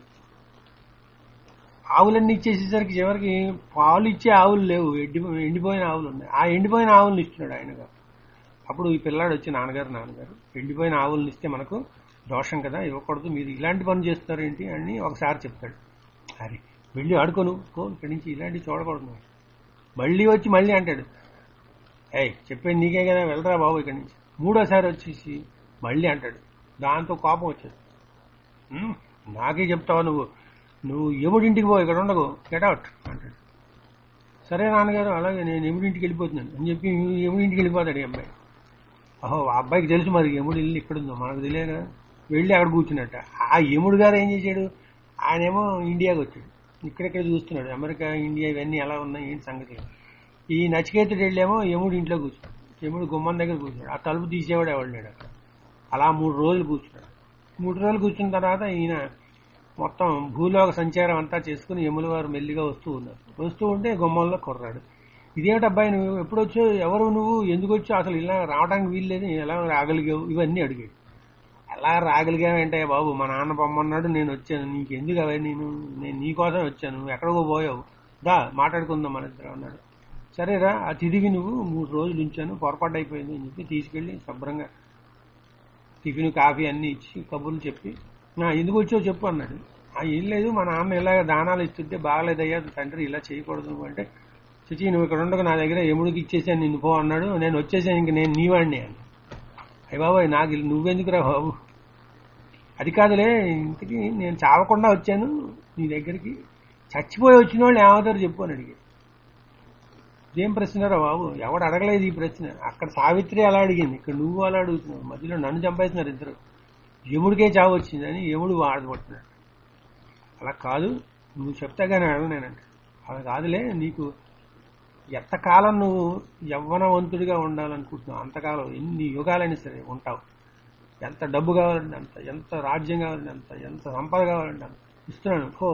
ఆవులన్నీ ఇచ్చేసేసరికి చివరికి పాలు ఇచ్చే ఆవులు లేవు ఎండి ఎండిపోయిన ఆవులు ఉన్నాయి ఆ ఎండిపోయిన ఆవులను ఇస్తున్నాడు ఆయనగా అప్పుడు ఈ పిల్లాడు వచ్చి నాన్నగారు నాన్నగారు ఎండిపోయిన ఆవులను ఇస్తే మనకు దోషం కదా ఇవ్వకూడదు మీరు ఇలాంటి పని చేస్తారు ఏంటి అని ఒకసారి చెప్తాడు అరే వెళ్ళి ఆడుకోను కో ఇక్కడి నుంచి ఇలాంటివి చూడకూడదు నువ్వు. మళ్ళీ వచ్చి మళ్ళీ అంటాడు ఏయ్ చెప్పేది నీకే కదా వెళ్ళరా బాబు ఇక్కడి నుంచి మూడోసారి వచ్చేసి మళ్ళీ అంటాడు దాంతో కోపం వచ్చేది "ఉమ్, నాకే చెప్తావా నువ్వు నువ్వు ఎముడింటికి పో ఇక్కడ ఉండకు గెట్ అవుట్ అంటాడు సరే నాన్నగారు అలాగే నేను ఎముడింటికి వెళ్ళిపోతున్నాను అని చెప్పి ఎముడింటికి వెళ్ళిపోతాడు ఈ అబ్బాయి అహో ఆ అబ్బాయికి తెలుసు మరి ఎముడు ఇల్లు ఇక్కడుందో మనకు తెలియదు కదా వెళ్ళి అక్కడ కూర్చున్నట్ట ఆ యముడు గారు ఏం చేశాడు ఆయనేమో ఇండియాకి వచ్చాడు ఇక్కడెక్కడ చూస్తున్నాడు అమెరికా ఇండియా ఇవన్నీ ఎలా ఉన్నాయి ఏంటి సంగతి ఈ నచికేతుడు వెళ్ళేమో యముడు ఇంట్లో కూర్చున్నాడు యముడు గుమ్మం దగ్గర కూర్చున్నాడు ఆ తలుపు తీసేవాడు ఎవడు లేడు అక్కడ అలా మూడు రోజులు కూర్చున్నాడు మూడు రోజులు కూర్చున్న తర్వాత ఈయన మొత్తం భూలోక సంచారం అంతా చేసుకుని యముల వారు మెల్లిగా వస్తూ ఉన్నారు వస్తూ ఉంటే గుమ్మంలో కుర్రాడు ఇదేమిటి అబ్బాయి నువ్వు ఎప్పుడు వచ్చావు ఎవరు నువ్వు ఎందుకు వచ్చావు అసలు ఇలా రావడానికి వీల్లేదు ఎలా రాగలిగావు ఇవన్నీ అడిగాడు ఎలా రాగలిగావంటే బాబు మా నాన్న పొమ్మన్నాడు నేను వచ్చాను నీకు ఎందుకు అవి నేను నేను నీకోసం వచ్చాను నువ్వు ఎక్కడికో పోయావు దా మాట్లాడుకుందాం మన ఇద్దరు అన్నాడు సరేరా ఆ తిరిగి నువ్వు మూడు రోజులు ఉంచాను పొరపాటు అయిపోయింది అని చెప్పి తీసుకెళ్ళి శుభ్రంగా టిఫిన్ కాఫీ అన్ని ఇచ్చి కబుర్లు చెప్పి "నా, ఎందుకు వచ్చావు చెప్పు అన్నాడు ఆ ఏం లేదు మా నాన్న ఇలాగ దానాలు ఇస్తుంటే బాగలేదయ్యా తండ్రి ఇలా చేయకూడదు నువ్వు అంటే చిచి నువ్వు ఇక్కడ ఉండగా నా దగ్గర ఎముడికి ఇచ్చేసాను నిన్ను పో అన్నాడు నేను వచ్చేసాను ఇంక నేను నీవాడిని అని అయ్య బాబాయ్ నాకు ఇల్లు నువ్వెందుకురా బాబు అది కాదులే ఇంతకీ నేను చావకుండా వచ్చాను నీ దగ్గరికి చచ్చిపోయి వచ్చిన వాళ్ళు ఏమవుతారు చెప్పు అని అడిగాడు ఇదేం ప్రశ్నరా బాబు ఎవడు అడగలేదు ఈ ప్రశ్న అక్కడ సావిత్రి అలా అడిగింది ఇక్కడ నువ్వు అలా అడుగుతున్నావు మధ్యలో నన్ను చంపేస్తున్నారు ఇద్దరు యముడికే చావు వచ్చిందని యముడు బాధపడుతున్నాడు అలా కాదు నువ్వు చెప్తా కానీ అడగనేనంట అలా కాదులే నీకు ఎంతకాలం నువ్వు యవ్వనవంతుడిగా ఉండాలనుకుంటున్నావు అంతకాలం ఎన్ని యుగాలైనా సరే ఉంటావు ఎంత డబ్బు కావాలంటే అంత ఎంత రాజ్యం కావాలంటే అంత ఎంత సంపద కావాలంటే అంత ఇస్తున్నాను ఓ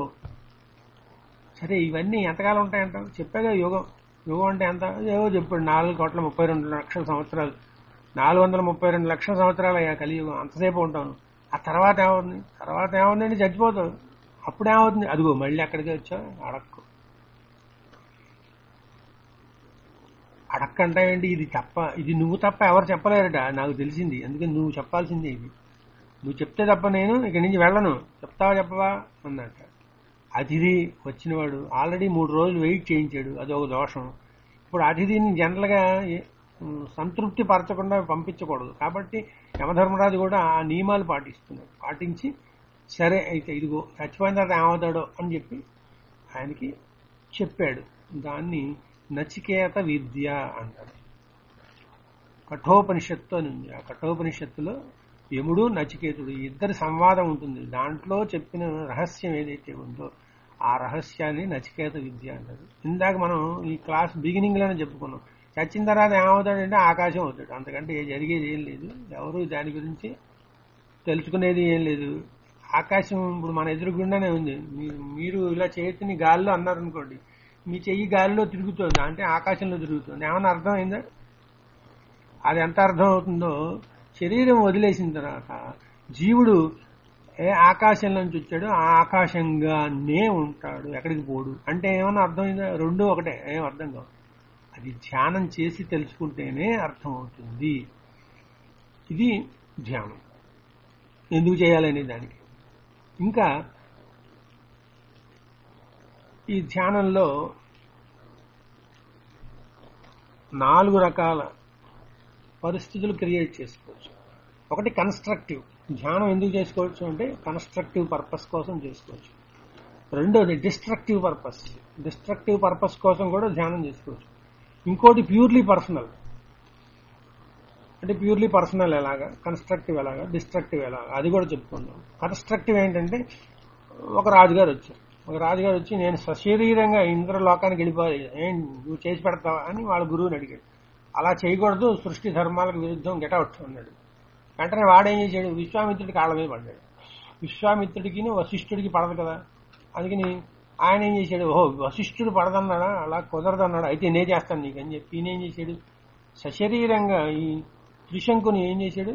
సరే ఇవన్నీ ఎంతకాలం ఉంటాయంటావు చెప్పాగా యుగం యుగం అంటే ఎంత ఏవో చెప్పాడు నాలుగు కోట్ల ముప్పై రెండు లక్షల సంవత్సరాలు నాలుగు వందల ముప్పై రెండు లక్షల సంవత్సరాలు అయ్యా కలియుగం అంతసేపు ఉంటాను ఆ తర్వాత ఏమవుతుంది తర్వాత ఏమవుతుందండి చచ్చిపోతావు అప్పుడు ఏమవుతుంది అదిగో మళ్ళీ అక్కడికి వచ్చా అడక్కు అడక్కంటే ఏంటి ఇది తప్ప ఇది నువ్వు తప్ప ఎవరు చెప్పలేరట నాకు తెలిసింది అందుకని నువ్వు చెప్పాల్సిందే ఇది నువ్వు చెప్తే తప్ప నేను ఇక్కడి నుంచి వెళ్ళను చెప్తావా చెప్పవా అన్నట్ట అతిథి వచ్చినవాడు ఆల్రెడీ మూడు రోజులు వెయిట్ చేయించాడు అది ఒక దోషం ఇప్పుడు అతిథిని జనరల్గా ఏ- ఉమ్, సంతృప్తి పరచకుండా పంపించకూడదు కాబట్టి యమధర్మరాజు కూడా ఆ నియమాలు పాటిస్తున్నాడు పాటించి సరే అయితే ఇదిగో చచ్చిపోయిన తర్వాత ఏమవుతాడో అని చెప్పి ఆయనకి చెప్పాడు దాన్ని నచికేత విద్య అంటారు కఠోపనిషత్తు అని ఉంది ఆ కఠోపనిషత్తులో యముడు నచికేతుడు ఈ ఇద్దరి సంవాదం ఉంటుంది దాంట్లో చెప్పిన రహస్యం ఏదైతే ఉందో ఆ రహస్యాన్ని నచికేత విద్య అంటారు ఇందాక మనం ఈ క్లాస్ బిగినింగ్ లోనే చెప్పుకున్నాం చచ్చిన తర్వాత ఏమవుతాడంటే ఆకాశం అవుతాడు అంతకంటే ఏ జరిగేది ఏం లేదు ఎవరు దాని గురించి తెలుసుకునేది ఏం లేదు ఆకాశం ఇప్పుడు మన ఎదురుగుండానే ఉంది మీరు మీరు ఇలా చేతిని గాల్లో అన్నారనుకోండి మీ చెయ్యి గాలిలో తిరుగుతుంది అంటే ఆకాశంలో తిరుగుతుంది ఏమన్నా అర్థమైందా అది ఎంత అర్థం అవుతుందో శరీరం వదిలేసిన తర్వాత జీవుడు ఏ ఆకాశం నుంచి వచ్చాడు ఆ ఆకాశంగానే ఉంటాడు ఎక్కడికి పోడు అంటే ఏమన్నా అర్థమైందా రెండు ఒకటే ఏం అర్థం కాదు అది ధ్యానం చేసి తెలుసుకుంటేనే అర్థం అవుతుంది ఇది ధ్యానం ఎందుకు చేయాలనే దానికి ఇంకా ఈ ధ్యానంలో నాలుగు రకాల పరిస్థితులు క్రియేట్ చేసుకోవచ్చు ఒకటి కన్స్ట్రక్టివ్ ధ్యానం ఎందుకు చేసుకోవచ్చు అంటే కన్స్ట్రక్టివ్ పర్పస్ కోసం చేసుకోవచ్చు రెండోది డిస్ట్రక్టివ్ పర్పస్ డిస్ట్రక్టివ్ పర్పస్ కోసం కూడా ధ్యానం చేసుకోవచ్చు ఇంకోటి ప్యూర్లీ పర్సనల్ అంటే ప్యూర్లీ పర్సనల్ ఎలాగా కన్స్ట్రక్టివ్ ఎలాగా డిస్ట్రక్టివ్ ఎలాగా అది కూడా చెప్పుకుందాం కన్స్ట్రక్టివ్ ఏంటంటే ఒక రాజుగారు వచ్చారు ఒక రాజుగారు వచ్చి నేను సశరీరంగా ఇంద్రలోకానికి వెళ్ళిపోయి ఏం నువ్వు చేసి పెడతావా అని వాళ్ళ గురువుని అడిగాడు అలా చేయకూడదు సృష్టి ధర్మాలకు విరుద్ధం గెటౌట్ అన్నాడు వెంటనే వాడేం చేశాడు విశ్వామిత్రుడి కాళ్ళ మీద పడ్డాడు విశ్వామిత్రుడికి వశిష్ఠుడికి పడదు కదా అందుకని ఆయన ఏం చేశాడు ఓహో వశిష్ఠుడు పడదన్నాడా అలా కుదరదన్నాడు అయితే నే చేస్తాను నీకు అని చెప్పి ఈయన ఏం చేశాడు సశరీరంగా ఈ త్రిశంకుని ఏం చేశాడు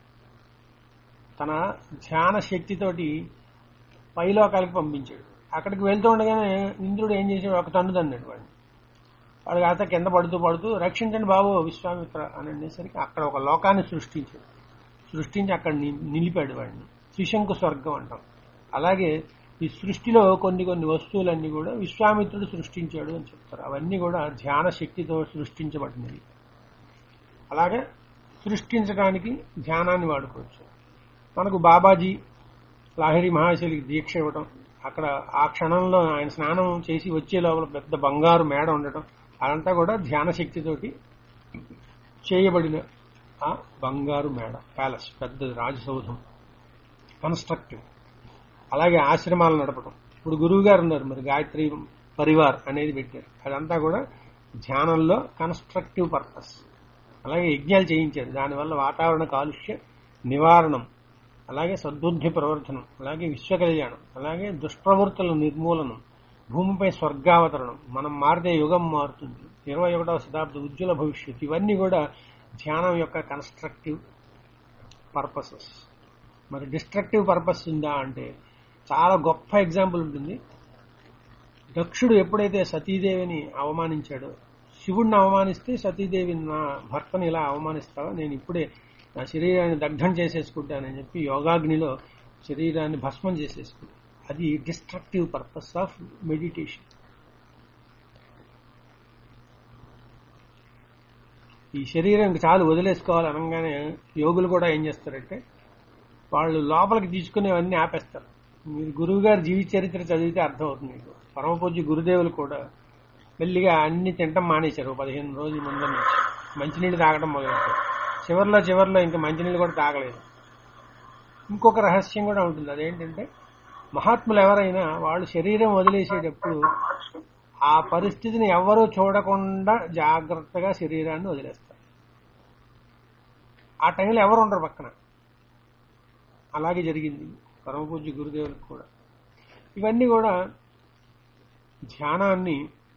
తన ధ్యాన శక్తితోటి పైలోకాలకి పంపించాడు అక్కడికి వెళ్తూ ఉండగానే ఇంద్రుడు ఏం చేశాడు ఒక తండ్రి తన్నాడు వాడిని వాడు కాస్త కింద పడుతూ పడుతూ రక్షించండి బాబు విశ్వామిత్ర అని అనేసరికి అక్కడ ఒక లోకాన్ని సృష్టించాడు సృష్టించి అక్కడ ని- నిలిపాడు వాడిని త్రిశంకు స్వర్గం అంటాం అలాగే ఈ సృష్టిలో కొన్ని కొన్ని వస్తువులన్నీ కూడా విశ్వామిత్రుడు సృష్టించాడు అని చెప్తారు అవన్నీ కూడా ధ్యాన శక్తితో సృష్టించబడినవి అలాగే సృష్టించడానికి ధ్యానాన్ని వాడుకోవచ్చు మనకు బాబాజీ లాహిరి మహాశలికి దీక్ష ఇవ్వటం అక్కడ ఆ క్షణంలో ఆయన స్నానం చేసి వచ్చే లోపల పెద్ద బంగారు మేడ ఉండటం అదంతా కూడా ధ్యాన శక్తితోటి చేయబడిన ఆ బంగారు మేడ ప్యాలెస్ పెద్ద రాజసౌధం కన్స్ట్రక్టివ్ అలాగే ఆశ్రమాలు నడపడం ఇప్పుడు గురువు గారు ఉన్నారు మరి గాయత్రి పరివార్ అనేది పెట్టారు అదంతా కూడా ధ్యానంలో కన్స్ట్రక్టివ్ పర్పస్ అలాగే యజ్ఞాలు చేయించారు దానివల్ల వాతావరణ కాలుష్య నివారణం అలాగే సద్బుద్ధి ప్రవర్తనం అలాగే విశ్వ కళ్యాణం అలాగే దుష్ప్రవృత్తుల నిర్మూలనం భూమిపై స్వర్గావతరణం మనం మారితే యుగం మారుతుంది ఇరవై ఒకటవ శతాబ్ద ఉజ్వల భవిష్యత్ ఇవన్నీ కూడా ధ్యానం యొక్క కన్స్ట్రక్టివ్ పర్పసెస్ మరి డిస్ట్రక్టివ్ పర్పస్ ఉందా అంటే చాలా గొప్ప ఎగ్జాంపుల్ ఉంటుంది దక్షుడు ఎప్పుడైతే సతీదేవిని అవమానించాడో శివుడిని అవమానిస్తే సతీదేవిని నా భర్తని ఇలా అవమానిస్తావా నేను ఇప్పుడే నా శరీరాన్ని దగ్ధం చేసేసుకుంటానని చెప్పి యోగాగ్నిలో శరీరాన్ని భస్మం చేసేసుకుంటాను అది డిస్ట్రక్టివ్ పర్పస్ ఆఫ్ మెడిటేషన్ ఈ శరీరం చాలు వదిలేసుకోవాలి అనగానే యోగులు కూడా ఏం చేస్తారంటే వాళ్ళు లోపలికి తీసుకునేవన్నీ ఆపేస్తారు మీరు గురువు గారి జీవిత చరిత్ర చదివితే అర్థమవుతుంది మీకు పరమపూజ్య గురుదేవులు కూడా మెల్లిగా అన్ని తింటం మానేశారు ఓ పదిహేను రోజుల ముందు నుంచి మంచినీళ్ళు తాగడం మొదలెట్టారు చివరిలో చివరిలో ఇంకా మంచినీళ్ళు కూడా తాగలేదు ఇంకొక రహస్యం కూడా ఉంటుంది అదేంటంటే మహాత్ములు ఎవరైనా వాళ్ళు శరీరం వదిలేసేటప్పుడు ఆ పరిస్థితిని ఎవరూ చూడకుండా జాగ్రత్తగా శరీరాన్ని వదిలేస్తారు ఆ టైంలో ఎవరు ఉండరు పక్కన అలాగే జరిగింది పరమపూజ్య గురుదేవులకు కూడా ఇవన్నీ కూడా ధ్యానాన్ని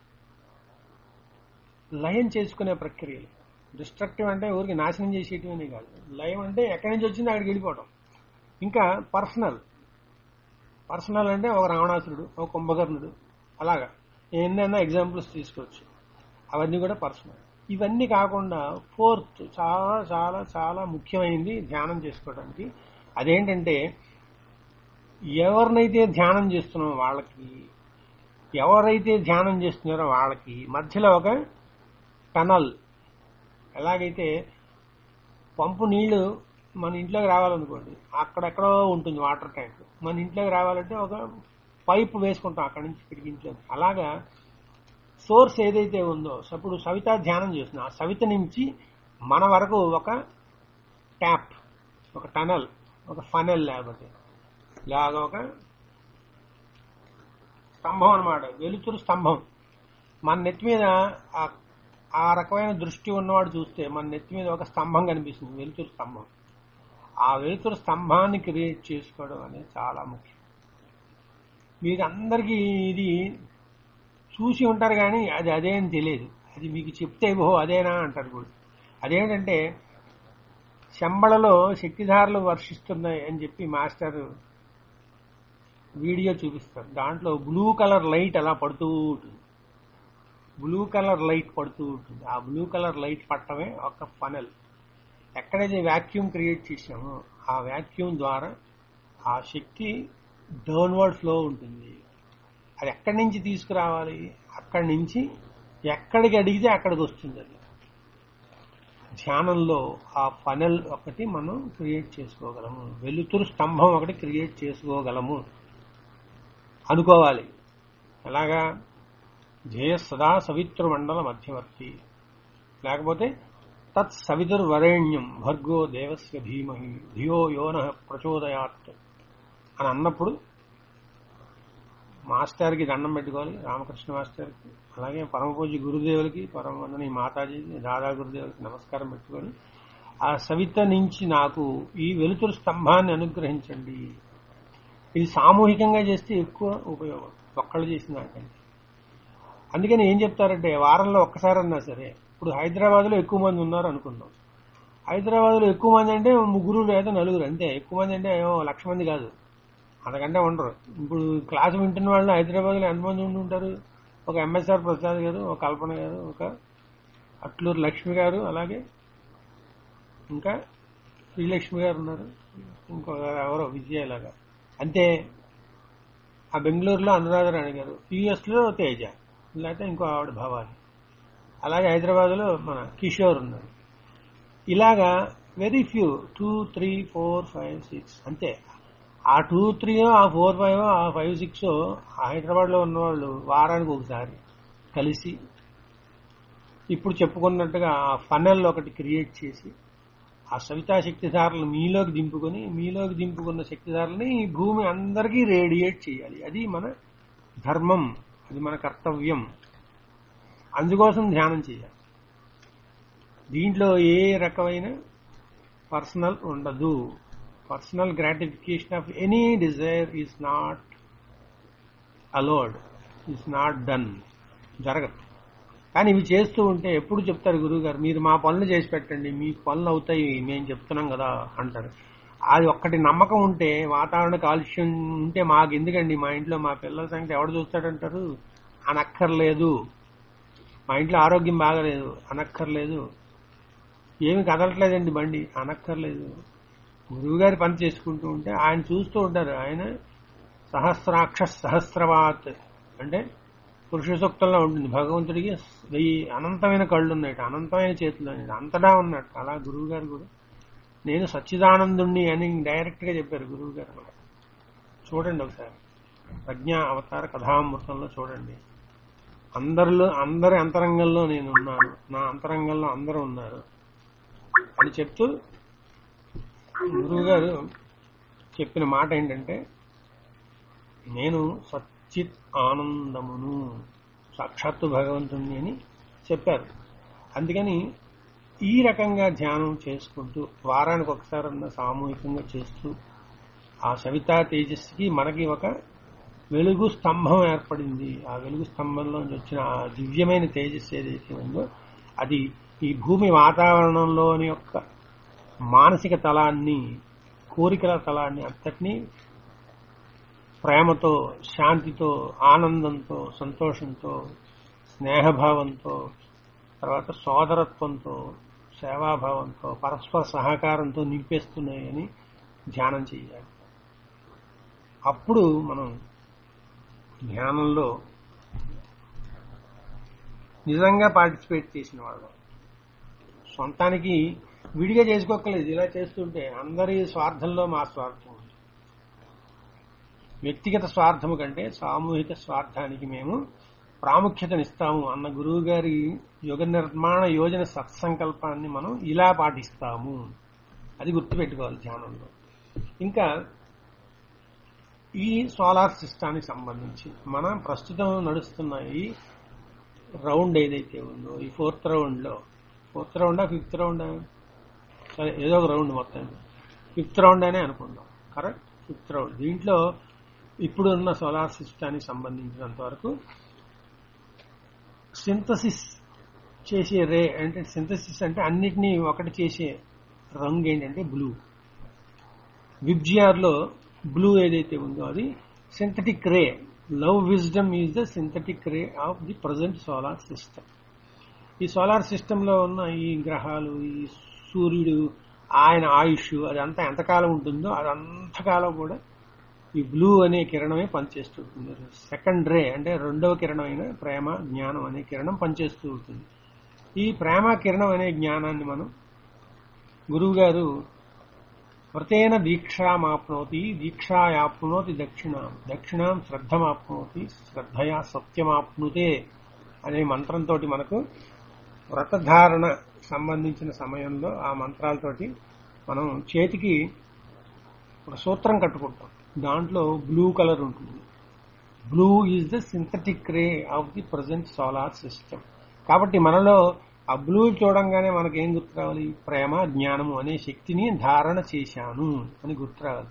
లయం చేసుకునే ప్రక్రియలు డిస్ట్రక్టివ్ అంటే ఊరికి నాశనం చేసేటివనే కాదు లయం అంటే ఎక్కడి నుంచి వచ్చిందో అక్కడికి వెళ్ళిపోవడం ఇంకా పర్సనల్ పర్సనల్ అంటే ఒక రావణాసురుడు ఒక కుంభకర్ణుడు అలాగా ఏందన్నా ఎగ్జాంపుల్స్ తీసుకోవచ్చు అవన్నీ కూడా పర్సనల్ ఇవన్నీ కాకుండా ఫోర్త్ చాలా చాలా చాలా ముఖ్యమైనది ధ్యానం చేసుకోవడానికి అదేంటంటే ఎవరినైతే ధ్యానం చేస్తున్నామో వాళ్ళకి ఎవరైతే ధ్యానం చేస్తున్నారో వాళ్ళకి మధ్యలో ఒక టనల్ ఎలాగైతే పంపు నీళ్లు మన ఇంట్లోకి రావాలనుకోండి అక్కడెక్కడో ఉంటుంది వాటర్ ట్యాంక్ మన ఇంట్లోకి రావాలంటే ఒక పైప్ వేసుకుంటాం అక్కడి నుంచి ఇక్కడికి ఇంట్లో అలాగా సోర్స్ ఏదైతే ఉందో ఇప్పుడు సవిత ధ్యానం చేస్తున్నాం ఆ సవిత నుంచి మన వరకు ఒక ట్యాప్ ఒక టనల్ ఒక ఫనల్ లేకపోతే ఇలాగ ఒక స్తంభం అనమాట వెలుతురు స్తంభం మన నెత్తి మీద ఆ ఆ రకమైన దృష్టి ఉన్నవాడు చూస్తే మన నెత్తి మీద ఒక స్తంభం కనిపిస్తుంది వెలుతురు స్తంభం ఆ వెలుతురు స్తంభాన్ని క్రియేట్ చేసుకోవడం అనేది చాలా ముఖ్యం మీకు అందరికీ ఇది చూసి ఉంటారు కానీ అది అదే అని తెలియదు అది మీకు చెప్తే ఓహో అదేనా అంటారు కూడా అదేమిటంటే శంబళలో శక్తిధారలు వర్షిస్తున్నాయి అని చెప్పి మాస్టర్ వీడియో చూపిస్తారు దాంట్లో బ్లూ కలర్ లైట్ అలా పడుతూ ఉంటుంది బ్లూ కలర్ లైట్ పడుతూ ఉంటుంది ఆ బ్లూ కలర్ లైట్ పట్టమే ఒక ఫనల్ ఎక్కడైతే వ్యాక్యూమ్ క్రియేట్ చేసామో ఆ వ్యాక్యూమ్ ద్వారా ఆ శక్తి డౌన్వర్డ్ ఫ్లో ఉంటుంది అది ఎక్కడి నుంచి తీసుకురావాలి అక్కడి నుంచి ఎక్కడికి అడిగితే అక్కడికి వస్తుంది అది ధ్యానంలో ఆ ఫనల్ ఒకటి మనం క్రియేట్ చేసుకోగలము వెలుతురు స్తంభం ఒకటి క్రియేట్ చేసుకోగలము అనుకోవాలి ఎలాగా ధ్యేయ సదా సవిత్రు మండల మధ్యవర్తి లేకపోతే తత్ సవితుర్వరేణ్యం భర్గో దేవస్య ధీమహి ధియో యోన ప్రచోదయాత్ అని అన్నప్పుడు మాస్టర్కి దండం పెట్టుకోవాలి రామకృష్ణ మాస్టర్కి అలాగే పరమ పూజ్య గురుదేవులకి పరమని మాతాజీకి దాదా గురుదేవులకి నమస్కారం పెట్టుకొని ఆ సవిత నుంచి నాకు ఈ వెలుతురు స్తంభాన్ని అనుగ్రహించండి ఇది సామూహికంగా చేస్తే ఎక్కువ ఉపయోగం ఒక్కళ్ళు చేసిన దానికంటే అందుకని ఏం చెప్తారంటే వారంలో ఒక్కసారన్నా సరే ఇప్పుడు హైదరాబాద్లో ఎక్కువ మంది ఉన్నారు అనుకుందాం హైదరాబాద్లో ఎక్కువ మంది అంటే ముగ్గురు లేదా నలుగురు అంతే ఎక్కువ మంది అంటే ఏమో లక్ష మంది కాదు అంతకంటే ఉండరు ఇప్పుడు క్లాస్ వింటున్న వాళ్ళు హైదరాబాద్లో ఎంతమంది ఉండి ఉంటారు ఒక ఎంఎస్ఆర్ ప్రసాద్ గారు ఒక కల్పన గారు ఒక అట్లూరు లక్ష్మి గారు అలాగే ఇంకా శ్రీలక్ష్మి గారు ఉన్నారు ఇంకొక ఎవరో విజయ లాగా అంతే ఆ బెంగళూరులో అనురాధరాణి గారు యుఎస్లో తేజ లేకపోతే ఇంకో ఆవిడ భవాని అలాగే హైదరాబాద్లో మన కిషోర్ ఉన్నారు ఇలాగా very few two three four five six అంతే ఆ టూ త్రీ ఆ ఫోర్ ఫైవ్ ఆ ఫైవ్ సిక్స్ హైదరాబాద్లో ఉన్నవాళ్ళు వారానికి ఒకసారి కలిసి ఇప్పుడు చెప్పుకున్నట్టుగా ఆ ఫనల్ ఒకటి క్రియేట్ చేసి ఆ సవితా శక్తిధారలు మీలోకి దింపుకొని మీలోకి దింపుకున్న శక్తిధారలని ఈ భూమి అందరికీ రేడియేట్ చేయాలి అది మన ధర్మం అది మన కర్తవ్యం అందుకోసం ధ్యానం చేయాలి దీంట్లో ఏ రకమైన పర్సనల్ ఉండదు personal gratification of any desire is not allowed is not done జరగదు కానీ ఇవి చేస్తూ ఉంటే ఎప్పుడు చెప్తారు గురువు గారు మీరు మా పనులు చేసి పెట్టండి మీకు పనులు అవుతాయి మేము చెప్తున్నాం కదా అంటారు అది ఒక్కటి నమ్మకం ఉంటే వాతావరణ కాలుష్యం ఉంటే మాకు ఎందుకండి మా ఇంట్లో మా పిల్లల సంగతి ఎవడు చూస్తాడంటారు అనక్కర్లేదు మా ఇంట్లో ఆరోగ్యం బాగలేదు అనక్కర్లేదు ఏమి కదలట్లేదండి బండి అనక్కర్లేదు గురువు గారి పని చేసుకుంటూ ఉంటే ఆయన చూస్తూ ఉంటారు ఆయన సహస్రాక్ష సహస్రవాత్ అంటే పురుష సూక్తంలో ఉంటుంది భగవంతుడికి వెయ్యి అనంతమైన కళ్ళు ఉన్నాయి అనంతమైన చేతులు ఉన్నాయి అంతటా ఉన్నట్టు అలా గురువు గారు కూడా నేను సచ్చిదానందుణ్ణి అని డైరెక్ట్ గా చెప్పారు గురువు గారు కూడా చూడండి ఒకసారి ప్రజ్ఞా అవతార కథామృతంలో చూడండి అందరిలో అందరి అంతరంగంలో నేను ఉన్నాను నా అంతరంగంలో అందరూ ఉన్నారు అని చెప్తూ గురువు గారు చెప్పిన మాట ఏంటంటే నేను సచ్చిత్ ఆనందమును సాక్షాత్తు భగవంతుణ్ణి అని చెప్పారు అందుకని ఈ రకంగా ధ్యానం చేసుకుంటూ వారానికి ఒకసారన్నా సామూహికంగా చేస్తూ ఆ సవితా తేజస్సుకి మనకి ఒక వెలుగు స్తంభం ఏర్పడింది ఆ వెలుగు స్తంభంలో వచ్చిన ఆ దివ్యమైన తేజస్సు ఏదైతే ఉందో అది ఈ భూమి వాతావరణంలోని యొక్క మానసిక తలాన్ని కోరికల తలాన్ని అంతటినీ ప్రేమతో శాంతితో ఆనందంతో సంతోషంతో స్నేహభావంతో తర్వాత సోదరత్వంతో సేవాభావంతో పరస్పర సహకారంతో నింపేస్తున్నాయని ధ్యానం చేయాలి అప్పుడు మనం ధ్యానంలో నిజంగా పార్టిసిపేట్ చేసిన వాళ్ళం సొంతానికి విడిగా చేసుకోకలేదు ఇలా చేస్తుంటే అందరి స్వార్థంలో మా స్వార్థం ఉంది వ్యక్తిగత స్వార్థము కంటే సామూహిక స్వార్థానికి మేము ప్రాముఖ్యతనిస్తాము అన్న గురువు గారి యుగ నిర్మాణ యోజన సత్సంకల్పాన్ని మనం ఇలా పాటిస్తాము అది గుర్తుపెట్టుకోవాలి ధ్యానంలో ఇంకా ఈ సోలార్ సిస్టానికి సంబంధించి మనం ప్రస్తుతం నడుస్తున్న ఈ రౌండ్ ఏదైతే ఉందో ఈ ఫోర్త్ రౌండ్ లో ఫోర్త్ రౌండా ఫిఫ్త్ రౌండా సరే ఏదో ఒక రౌండ్ మొత్తం ఫిఫ్త్ రౌండ్ అనే అనుకుందాం కరెక్ట్ ఫిఫ్త్ రౌండ్ దీంట్లో ఇప్పుడు ఉన్న సోలార్ సిస్టానికి సంబంధించినంత వరకు సింథసిస్ చేసే రే అంటే సింథసిస్ అంటే అన్నిటినీ ఒకటి చేసే రంగు ఏంటంటే బ్లూ విబ్జిఆర్ లో బ్లూ ఏదైతే ఉందో అది synthetic ray love wisdom is the synthetic ray of the present solar system ఈ సోలార్ సిస్టమ్ లో ఉన్న ఈ గ్రహాలు ఈ సూర్యుడు ఆయన ఆయుష్ అదంతా ఎంతకాలం ఉంటుందో అదంతకాలం కూడా ఈ బ్లూ అనే కిరణమే పనిచేస్తూ ఉంటుంది సెకండ్ రే అంటే రెండవ కిరణమైన ప్రేమ జ్ఞానం అనే కిరణం పనిచేస్తూ ఉంటుంది ఈ ప్రేమ కిరణం అనే జ్ఞానాన్ని మనం గురువు గారు వ్రతేన దీక్షామాప్నోతి దీక్షాయాప్నోతి దక్షిణాం దక్షిణాం శ్రద్ధమాప్నోతి శ్రద్ధయా సత్యమాప్నుతే అనే మంత్రంతో మనకు వ్రతధారణ సంబంధించిన సమయంలో ఆ మంత్రాలతోటి మనం చేతికి ఒక సూత్రం కట్టుకుంటాం దాంట్లో బ్లూ కలర్ ఉంటుంది blue is the synthetic ray of the present solar system కాబట్టి మనలో ఆ బ్లూ చూడంగానే మనకి ఏం గుర్తు రావాలి ప్రేమ జ్ఞానము అనే శక్తిని ధారణ చేశాను అని గుర్తు రావాలి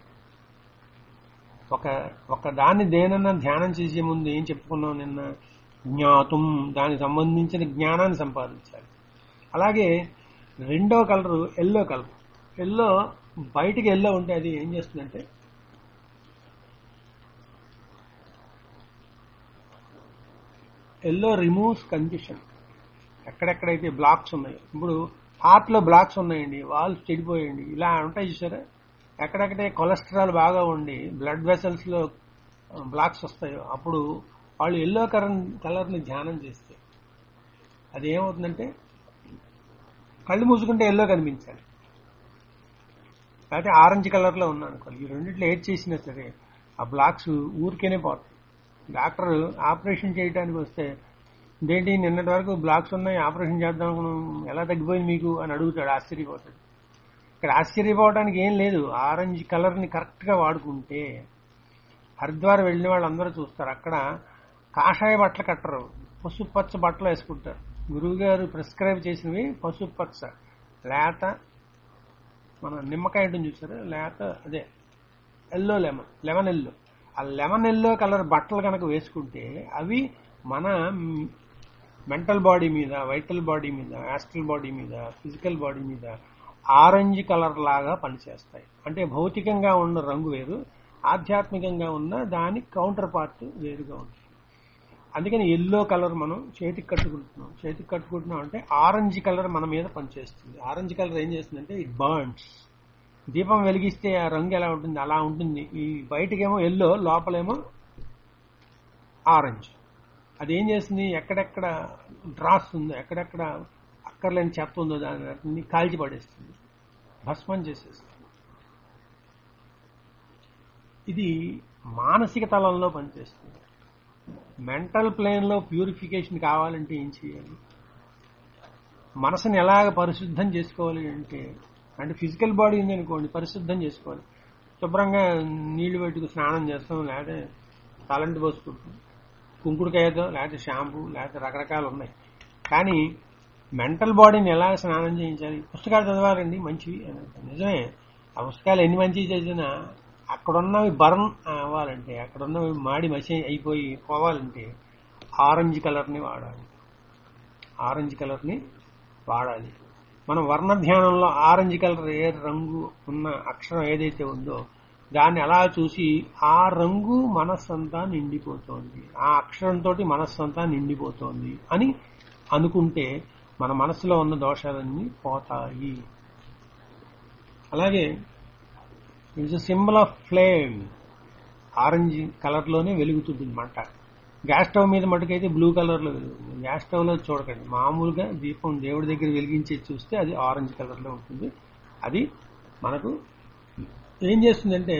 ఒక ఒక దాన్ని దేనన్నా ధ్యానం చేసే ముందు ఏం చెప్పుకున్నాం నిన్న జ్ఞాతం దానికి సంబంధించిన జ్ఞానాన్ని సంపాదించాలి అలాగే రెండో కలర్ ఎల్లో కలర్ ఎల్లో బయటికి ఎల్లో ఉంటే అది ఏం చేస్తుందంటే ఎల్లో రిమూవ్స్ కంజెషన్ ఎక్కడెక్కడైతే బ్లాక్స్ ఉన్నాయో ఇప్పుడు హార్ట్ లో బ్లాక్స్ ఉన్నాయండి వాల్స్ చెడిపోయండి ఇలా ఉంటాయి చూసారా ఎక్కడెక్కడే కొలెస్ట్రాల్ బాగా ఉండి బ్లడ్ వెసల్స్ లో బ్లాక్స్ వస్తాయో అప్పుడు వాళ్ళు ఎల్లో కలర్ కలర్ ని ధ్యానం చేస్తే అది ఏమవుతుందంటే కళ్ళు మూసుకుంటే ఎల్లో కనిపించాలి లేకపోతే ఆరెంజ్ కలర్ లో ఉన్నాను అనుకోండి ఈ రెండిట్లో ఏది చేసినా సరే ఆ బ్లాక్స్ ఊరికేనే పోతాయి డాక్టర్ ఆపరేషన్ చేయడానికి వస్తే ఇదేంటి నిన్నటి వరకు బ్లాక్స్ ఉన్నాయి ఆపరేషన్ చేద్దాం అనుకున్నాం ఎలా తగ్గిపోయింది మీకు అని అడుగుతాడు ఆశ్చర్యపోతాడు ఇక్కడ ఆశ్చర్యపోవడానికి ఏం లేదు ఆరెంజ్ కలర్ ని కరెక్ట్ గా వాడుకుంటే హరిద్వార్ వెళ్ళిన వాళ్ళందరూ చూస్తారు అక్కడ కాషాయ బట్టలు కట్టరు పసుపు పచ్చ బట్టలు వేసుకుంటారు గురువు గారు ప్రిస్క్రైబ్ చేసినవి పసుపు పచ్చ లేత మన నిమ్మకాయ ఉంటుంది చూసారు లేత అదే ఎల్లో లెమన్ లెమన్ ఎల్లో ఆ లెమన్ ఎల్లో కలర్ బట్టలు కనుక వేసుకుంటే అవి మన మెంటల్ బాడీ మీద వైటల్ బాడీ మీద యాస్ట్రల్ బాడీ మీద ఫిజికల్ బాడీ మీద ఆరెంజ్ కలర్ లాగా పనిచేస్తాయి అంటే భౌతికంగా ఉన్న రంగు వేరు ఆధ్యాత్మికంగా ఉన్న దాని కౌంటర్ పార్ట్ వేరుగా ఉంటుంది అందుకని ఎల్లో కలర్ మనం చేతికి కట్టుకుంటున్నాం చేతికి కట్టుకుంటున్నాం అంటే ఆరెంజ్ కలర్ మన మీద పనిచేస్తుంది ఆరెంజ్ కలర్ ఏం చేస్తుందంటే ఇట్ బర్న్స్ దీపం వెలిగిస్తే ఆ రంగు ఎలా ఉంటుంది అలా ఉంటుంది ఈ బయటకేమో ఎల్లో లోపలేమో ఆరెంజ్ అది ఏం చేస్తుంది ఎక్కడెక్కడ డ్రాస్ ఉందో ఎక్కడెక్కడ అక్కర్లేని చెత్త ఉందో దాన్ని కాల్చి పడేస్తుంది భస్మం చేసేస్తుంది ఇది మానసిక తలంలో పనిచేస్తుంది మెంటల్ ప్లేన్ లో ప్యూరిఫికేషన్ కావాలంటే ఏం చేయాలి మనసుని ఎలాగ పరిశుద్ధం చేసుకోవాలి అంటే అంటే ఫిజికల్ బాడీ ఉంది అనుకోండి పరిశుద్ధం చేసుకోవాలి శుభ్రంగా నీళ్లు పెట్టుకు స్నానం చేస్తాం లేకపోతే తలంటి పోసుకుంటాం కుంకుడుకాయతో లేకపోతే షాంపూ లేకపోతే రకరకాలు ఉన్నాయి కానీ మెంటల్ బాడీని ఎలా స్నానం చేయించాలి పుస్తకాలు చదవాలండి మంచివి అని అంటారు. నిజమే ఆ పుస్తకాలు ఎన్ని మంచివి చదివినా అక్కడున్నవి బర్న్ అవ్వాలంటే అక్కడున్నవి మాడి మసి అయిపోయి పోవాలంటే ఆరెంజ్ కలర్ని వాడాలి ఆరెంజ్ కలర్ని వాడాలి మనం వర్ణ ధ్యానంలో ఆరెంజ్ కలర్ ఏ రంగు ఉన్న అక్షరం ఏదైతే ఉందో దాన్ని అలా చూసి ఆ రంగు మనస్సంతా నిండిపోతోంది ఆ అక్షరంతో మనస్సంతా నిండిపోతోంది అని అనుకుంటే మన మనసులో ఉన్న దోషాలన్నీ పోతాయి అలాగే it's symbol of flame orange colour లోనే వెలుగుతుంది మంట గ్యాస్ స్టవ్ మీద మటుకైతే బ్లూ కలర్ లో వెలుగుతుంది గ్యాస్ స్టవ్ లో చూడకండి మామూలుగా దీపం దేవుడి దగ్గర వెలిగించి చూస్తే అది ఆరెంజ్ కలర్ లో ఉంటుంది అది మనకు ఏం చేస్తుందంటే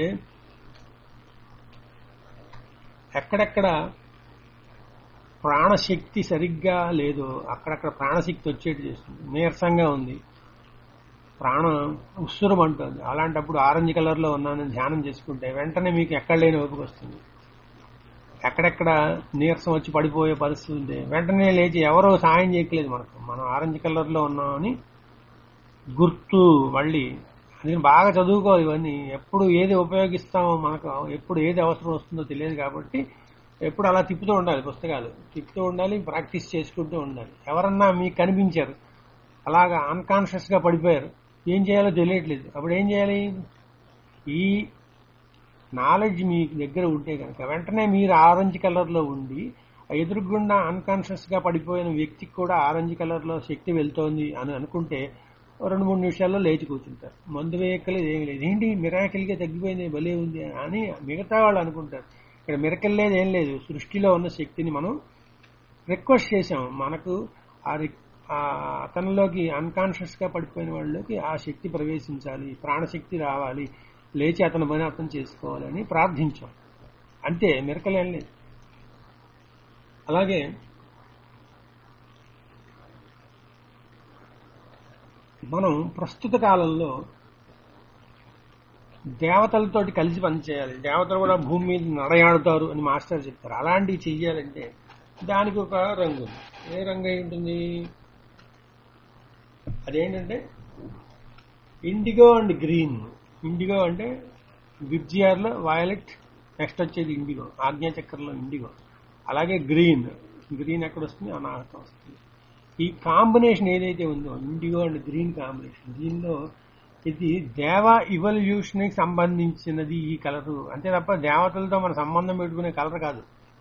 ఎక్కడెక్కడ ప్రాణశక్తి సరిగ్గా లేదో అక్కడక్కడ ప్రాణశక్తి వచ్చేట్టు చేస్తుంది నీరసంగా ఉంది ప్రాణం ఉస్సురం అంటుంది అలాంటప్పుడు ఆరెంజ్ కలర్ లో ఉన్నానని ధ్యానం చేసుకుంటే వెంటనే మీకు ఎక్కడ లేని ఓపిక వస్తుంది ఎక్కడెక్కడ నీరసం వచ్చి పడిపోయే పరిస్థితి ఉంది వెంటనే లేచి ఎవరో సాయం చేయట్లేదు మనకు మనం ఆరెంజ్ కలర్ లో ఉన్నామని గుర్తు మళ్ళీ అది బాగా చదువుకోవాలి ఇవన్నీ ఎప్పుడు ఏది ఉపయోగిస్తామో మనకు ఎప్పుడు ఏది అవసరం వస్తుందో తెలియదు కాబట్టి ఎప్పుడు అలా తిప్పుతూ ఉండాలి పుస్తకాలు తిప్పుతూ ఉండాలి ప్రాక్టీస్ చేసుకుంటూ ఉండాలి ఎవరన్నా మీకు కనిపించారు అలాగా అన్కాన్షియస్ గా పడిపోయారు ఏం చేయాలో తెలియట్లేదు అప్పుడు ఏం చేయాలి ఈ నాలెడ్జ్ మీ దగ్గర ఉంటే కనుక వెంటనే మీరు ఆరెంజ్ కలర్ లో ఉండి ఆ ఎదురుగుండా అన్కాన్షియస్ గా పడిపోయిన వ్యక్తికి కూడా ఆరెంజ్ కలర్ లో శక్తి వెళ్తోంది అని అనుకుంటే ఓ రెండు మూడు నిమిషాల్లో లేచి కూర్చుంటారు మందు వేయక్కలేదు ఏం లేదు ఏంటి మిరాకిల్ గా తగ్గిపోయింది భలే ఉంది అని మిగతా వాళ్ళు అనుకుంటారు ఇక్కడ మిరకల్ లేదు ఏం లేదు సృష్టిలో ఉన్న శక్తిని మనం రిక్వెస్ట్ చేసాం మనకు ఆ రి- ఆ అతనిలోకి అన్కాన్షియస్ గా పడిపోయిన వాళ్ళలోకి ఆ శక్తి ప్రవేశించాలి ప్రాణశక్తి రావాలి లేచి అతని పని అర్థం చేసుకోవాలని ప్రార్థించాం అంతే మిరకల్ ఏం లేదు అలాగే మనం ప్రస్తుత కాలంలో దేవతలతోటి కలిసి పనిచేయాలి దేవతలు కూడా భూమి మీద నడయాడుతారు అని మాస్టర్ చెప్తారు అలాంటివి చెయ్యాలంటే దానికి ఒక రంగు ఉంది. ఏ రంగు అయి ఉంటుంది అదేంటంటే ఇండిగో అండ్ గ్రీన్ ఇండిగో అంటే విబ్జిఆర్లో వయలెట్ నెక్స్ట్ వచ్చేది ఇండిగో ఆజ్ఞాచక్రంలో ఇండిగో అలాగే గ్రీన్ గ్రీన్ ఎక్కడ వస్తుంది అనాహతం వస్తుంది ఈ కాంబినేషన్ ఏదైతే ఉందో ఇండిగో అండ్ గ్రీన్ కాంబినేషన్ దీనిలో ఇది దేవ ఇవల్యూషన్ కి సంబంధించినది ఈ కలర్ అంతే తప్ప దేవతలతో మన సంబంధం పెట్టుకునే కలర్ కాదు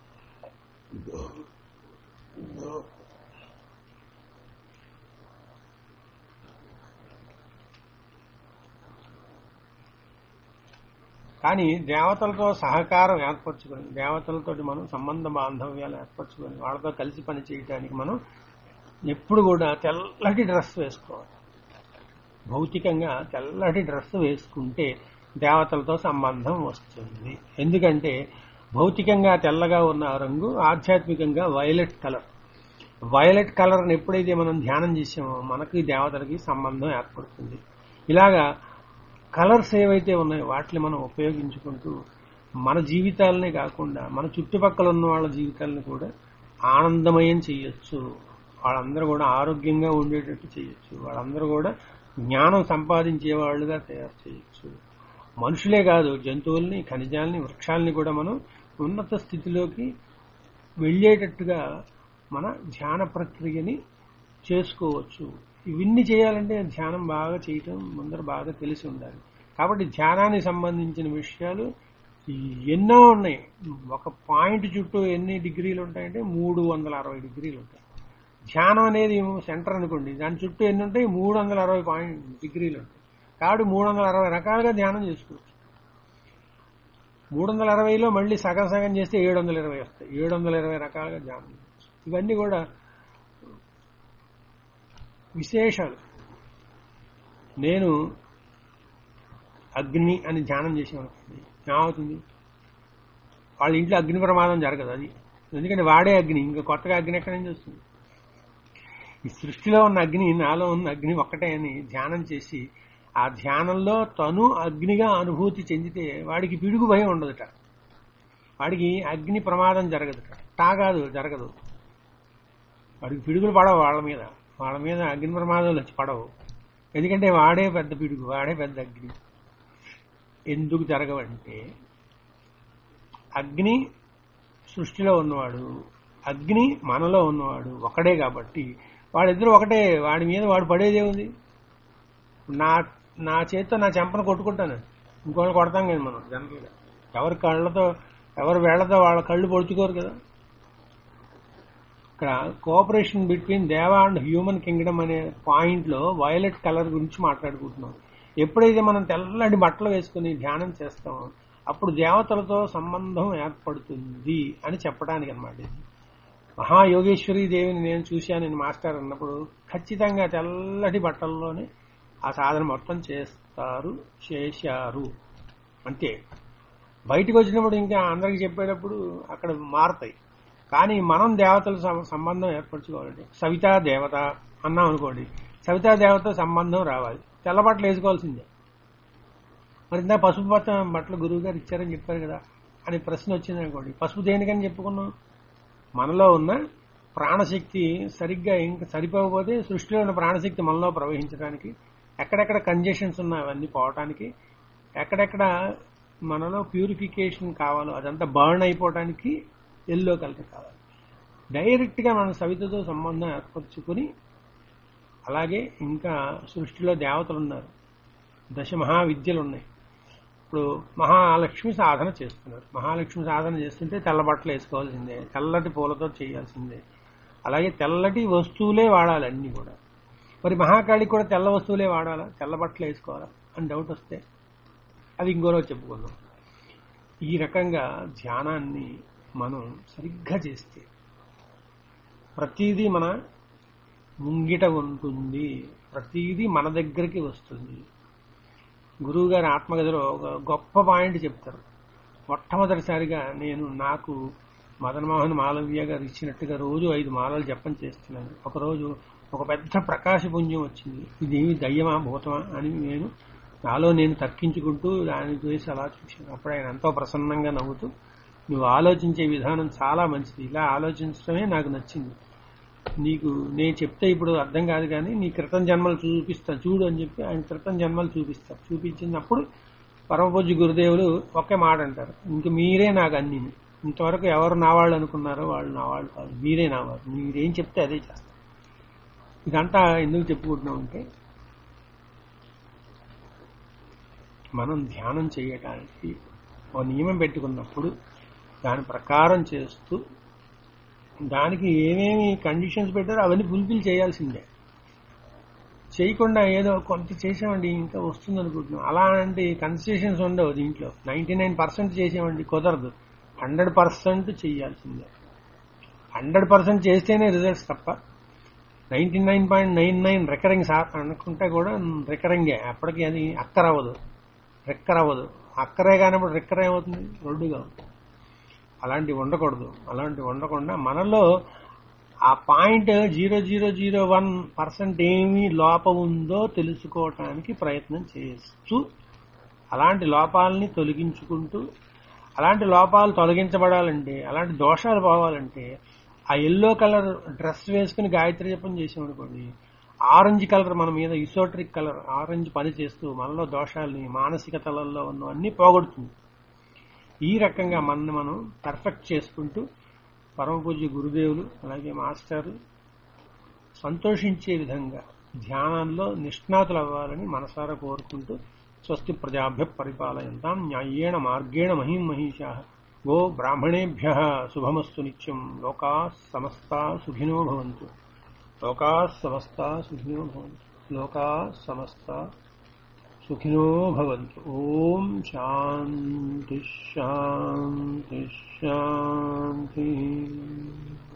కానీ దేవతలతో సహకారం ఏర్పరచుకొని దేవతలతోటి మనం సంబంధ బాంధవ్యాలు ఏర్పరచుకొని వాళ్ళతో కలిసి పని చేయడానికి మనం ఎప్పుడు కూడా తెల్లటి డ్రెస్ వేసుకోవాలి భౌతికంగా తెల్లటి డ్రెస్ వేసుకుంటే దేవతలతో సంబంధం వస్తుంది ఎందుకంటే భౌతికంగా తెల్లగా ఉన్న ఆ రంగు ఆధ్యాత్మికంగా వైలెట్ కలర్ వైలెట్ కలర్ని ఎప్పుడైతే మనం ధ్యానం చేసామో మనకి దేవతలకి సంబంధం ఏర్పడుతుంది ఇలాగా కలర్స్ ఏవైతే ఉన్నాయో వాటిని మనం ఉపయోగించుకుంటూ మన జీవితాలనే కాకుండా మన చుట్టుపక్కల ఉన్న వాళ్ళ జీవితాలను కూడా ఆనందమయం చేయొచ్చు వాళ్ళందరూ కూడా ఆరోగ్యంగా ఉండేటట్టు చేయొచ్చు వాళ్ళందరూ కూడా జ్ఞానం సంపాదించే వాళ్ళుగా తయారు చేయొచ్చు మనుషులే కాదు జంతువుల్ని ఖనిజాలని వృక్షాలని కూడా మనం ఉన్నత స్థితిలోకి వెళ్ళేటట్టుగా మన ధ్యాన ప్రక్రియని చేసుకోవచ్చు ఇవన్నీ చేయాలంటే ధ్యానం బాగా చేయటం ముందర బాగా తెలిసి ఉండాలి కాబట్టి ధ్యానానికి సంబంధించిన విషయాలు ఎన్నో ఉన్నాయి ఒక పాయింట్ చుట్టూ ఎన్ని డిగ్రీలు ఉంటాయంటే మూడు వందల అరవై డిగ్రీలు ఉంటాయి ధ్యానం అనేది సెంటర్ అనుకోండి దాని చుట్టూ ఎన్ని ఉంటాయి మూడు వందల అరవై పాయింట్ డిగ్రీలు ఉంటాయి కాబట్టి మూడు వందల అరవై రకాలుగా ధ్యానం చేసుకోవచ్చు మూడు వందల అరవైలో మళ్ళీ సగం సగం చేస్తే ఏడు వందల ఇరవై వస్తాయి ఏడు వందల ఇరవై రకాలుగా ధ్యానం చేయొచ్చు ఇవన్నీ కూడా విశేషాలు నేను అగ్ని అని ధ్యానం చేసామనుకోండి ఏమవుతుంది వాళ్ళ ఇంట్లో అగ్ని ప్రమాదం జరగదు అది ఎందుకంటే వాడే అగ్ని ఇంకా కొత్తగా అగ్ని ఎక్కడి నుంచి వస్తుంది ఈ సృష్టిలో ఉన్న అగ్ని నాలో ఉన్న అగ్ని ఒక్కటే అని ధ్యానం చేసి ఆ ధ్యానంలో తను అగ్నిగా అనుభూతి చెందితే వాడికి పిడుగు భయం ఉండదుట వాడికి అగ్ని ప్రమాదం జరగదుట టా కాదు జరగదు వాడికి పిడుగులు పడవు వాళ్ళ మీద వాళ్ళ మీద అగ్ని ప్రమాదాలు వచ్చి పడవు ఎందుకంటే వాడే పెద్ద పిడుగు వాడే పెద్ద అగ్ని ఎందుకు జరగవంటే అగ్ని సృష్టిలో ఉన్నవాడు అగ్ని మనలో ఉన్నవాడు ఒకడే కాబట్టి వాడిద్దరు ఒకటే వాడి మీద వాడు పడేదే ఉంది నా నా చేతితో నా చెంపను కొట్టుకుంటాను ఇంకోళ్ళు కొడతాం కదా మనం జనరల్గా ఎవరి కళ్ళతో ఎవరి వేళ్లతో వాళ్ళ కళ్ళు పొడుచుకోరు కదా ఇక్కడ కోఆపరేషన్ బిట్వీన్ దేవా అండ్ హ్యూమన్ కింగ్డమ్ అనే పాయింట్ లో వైలెట్ కలర్ గురించి మాట్లాడుకుంటున్నాం ఎప్పుడైతే మనం తెల్లటి బట్టలు వేసుకుని ధ్యానం చేస్తామో అప్పుడు దేవతలతో సంబంధం ఏర్పడుతుంది అని చెప్పడానికి అనమాట ఇది మహాయోగేశ్వరి దేవిని నేను చూశాను నేను మాస్టర్ అన్నప్పుడు ఖచ్చితంగా తెల్లటి బట్టల్లోనే ఆ సాధన మొత్తం చేస్తారు చేశారు అంతే బయటకు వచ్చినప్పుడు ఇంకా అందరికి చెప్పేటప్పుడు అక్కడ మారతాయి కానీ మనం దేవతల సం- సంబంధం ఏర్పరచుకోవాలంటే సవితా దేవత అన్నాం అనుకోండి సవితా దేవత సంబంధం రావాలి తెల్ల బట్టలు వేసుకోవాల్సిందే మరి ఇందా పసుపు బట్ట బట్టలు గురువు గారు ఇచ్చారని చెప్పారు కదా అని ప్రశ్న వచ్చింది అనుకోండి పసుపు దేనికని చెప్పుకున్నాం మనలో ఉన్న ప్రాణశక్తి సరిగ్గా ఇంకా సరిపోకపోతే సృష్టిలో ఉన్న ప్రాణశక్తి మనలో ప్రవహించడానికి ఎక్కడెక్కడ కంజెషన్స్ ఉన్నా అవన్నీ పోవటానికి ఎక్కడెక్కడ మనలో ప్యూరిఫికేషన్ కావాలో అదంతా బర్న్ అయిపోవటానికి ఎల్లో కలర్ కావాలి డైరెక్ట్గా మనం సవితతో సంబంధం ఏర్పరచుకొని అలాగే ఇంకా సృష్టిలో దేవతలు ఉన్నారు దశ మహావిద్యలు ఉన్నాయి ఇప్పుడు మహాలక్ష్మి సాధన చేస్తున్నారు మహాలక్ష్మి సాధన చేస్తుంటే తెల్ల బట్టలు వేసుకోవాల్సిందే తెల్లటి పూలతో చేయాల్సిందే అలాగే తెల్లటి వస్తువులే వాడాలి అన్ని కూడా మరి మహాకాళికి కూడా తెల్ల వస్తువులే వాడాలా తెల్ల బట్టలు వేసుకోవాలా అని డౌట్ వస్తే అది ఇంకో రోజు చెప్పుకుందాం ఈ రకంగా ధ్యానాన్ని మనం సరిగ్గా చేస్తే ప్రతిదీ మన ముంగిట ఉంటుంది ప్రతిదీ మన దగ్గరికి వస్తుంది గురువు గారి ఆత్మగదిలో ఒక గొప్ప పాయింట్ చెప్తారు మొట్టమొదటిసారిగా నేను నాకు మదన్ మోహన్ మాలవ్య గారు ఇచ్చినట్టుగా రోజు ఐదు మాలలు జపం చేస్తున్నాను ఒకరోజు ఒక పెద్ద ప్రకాశపుంజం వచ్చింది ఇదేమి దయ్యమా భూతమా అని నేను నాలో నేను తర్కించుకుంటూ దాని చేసి అలా చూశాను అప్పుడు ఆయన ఎంతో ప్రసన్నంగా నవ్వుతూ నువ్వు ఆలోచించే విధానం చాలా మంచిది ఇలా ఆలోచించడమే నాకు నచ్చింది నీకు నేను చెప్తే ఇప్పుడు అర్థం కాదు కానీ నీ క్రితం జన్మలు చూపిస్తా చూడు అని చెప్పి ఆయన క్రితం జన్మలు చూపిస్తారు చూపించినప్పుడు పరమపూజ్య గురుదేవులు ఒకే మాట అంటారు ఇంక మీరే నాకు అన్ని ఇంతవరకు ఎవరు నా వాళ్ళు అనుకున్నారో వాళ్ళు నా వాళ్ళు కాదు మీరే నా వాళ్ళు మీరేం చెప్తే అదే చేస్తారు ఇదంతా ఎందుకు చెప్పుకుంటున్నాం అంటే మనం ధ్యానం చేయటానికి ఒక నియమం పెట్టుకున్నప్పుడు దాని ప్రకారం చేస్తూ దానికి ఏమేమి కండిషన్స్ పెట్టారో అవన్నీ ఫుల్ఫిల్ చేయాల్సిందే చేయకుండా ఏదో కొంత చేసామండి ఇంకా వస్తుంది అనుకుంటున్నాం అలాంటి కన్సెషన్స్ ఉండవు దీంట్లో నైంటీ నైన్ పర్సెంట్ చేసామండి కుదరదు హండ్రెడ్ పర్సెంట్ చేయాల్సిందే హండ్రెడ్ పర్సెంట్ చేస్తేనే రిజల్ట్స్ తప్ప ninety nine point nine nine recurring అనుకుంటే కూడా రికరింగే అప్పటికి అది అక్కరవ్వదు రెక్కర్ అవ్వదు అక్కరే కానప్పుడు రెక్కర్ ఏమవుతుంది రొడ్డుగా అవుతుంది అలాంటివి ఉండకూడదు అలాంటివి ఉండకుండా మనలో ఆ point zero zero zero one percent ఏమి లోపం ఉందో తెలుసుకోవటానికి ప్రయత్నం చేస్తూ అలాంటి లోపాలని తొలగించుకుంటూ అలాంటి లోపాలు తొలగించబడాలంటే అలాంటి దోషాలు పోవాలంటే ఆ ఎల్లో కలర్ డ్రెస్ వేసుకుని గాయత్రి జపం చేసామనుకోండి ఆరెంజ్ కలర్ మన మీద ఇసోట్రిక్ కలర్ ఆరెంజ్ పని చేస్తూ మనలో దోషాలని మానసిక తలల్లో ఉన్నవన్నీ పోగొడుతుంది ఈ రకంగా మనని మనం పర్ఫెక్ట్ చేసుకుంటూ పరమ పూజ్య గురుదేవులు అలాగే మాస్టర్ సంతోషించే విధంగా ధ్యానంలో నిష్ణాతులు అవ్వాలని మనసారా కోరుకుంటూ స్వస్తి ప్రజాభ్య పరిపాలయంతాం న్యాయేణ మార్గేణ మహిం మహిషా గో బ్రాహ్మణేభ్య శుభమస్తు నిత్యం లోకా సమస్తా సుఖినో భవంతు లోకా సమస్తా సుఖినో భవంతు లోకా సమస్తా సుఖినో భవంతు ఓం శాంతి శాంతి శాంతి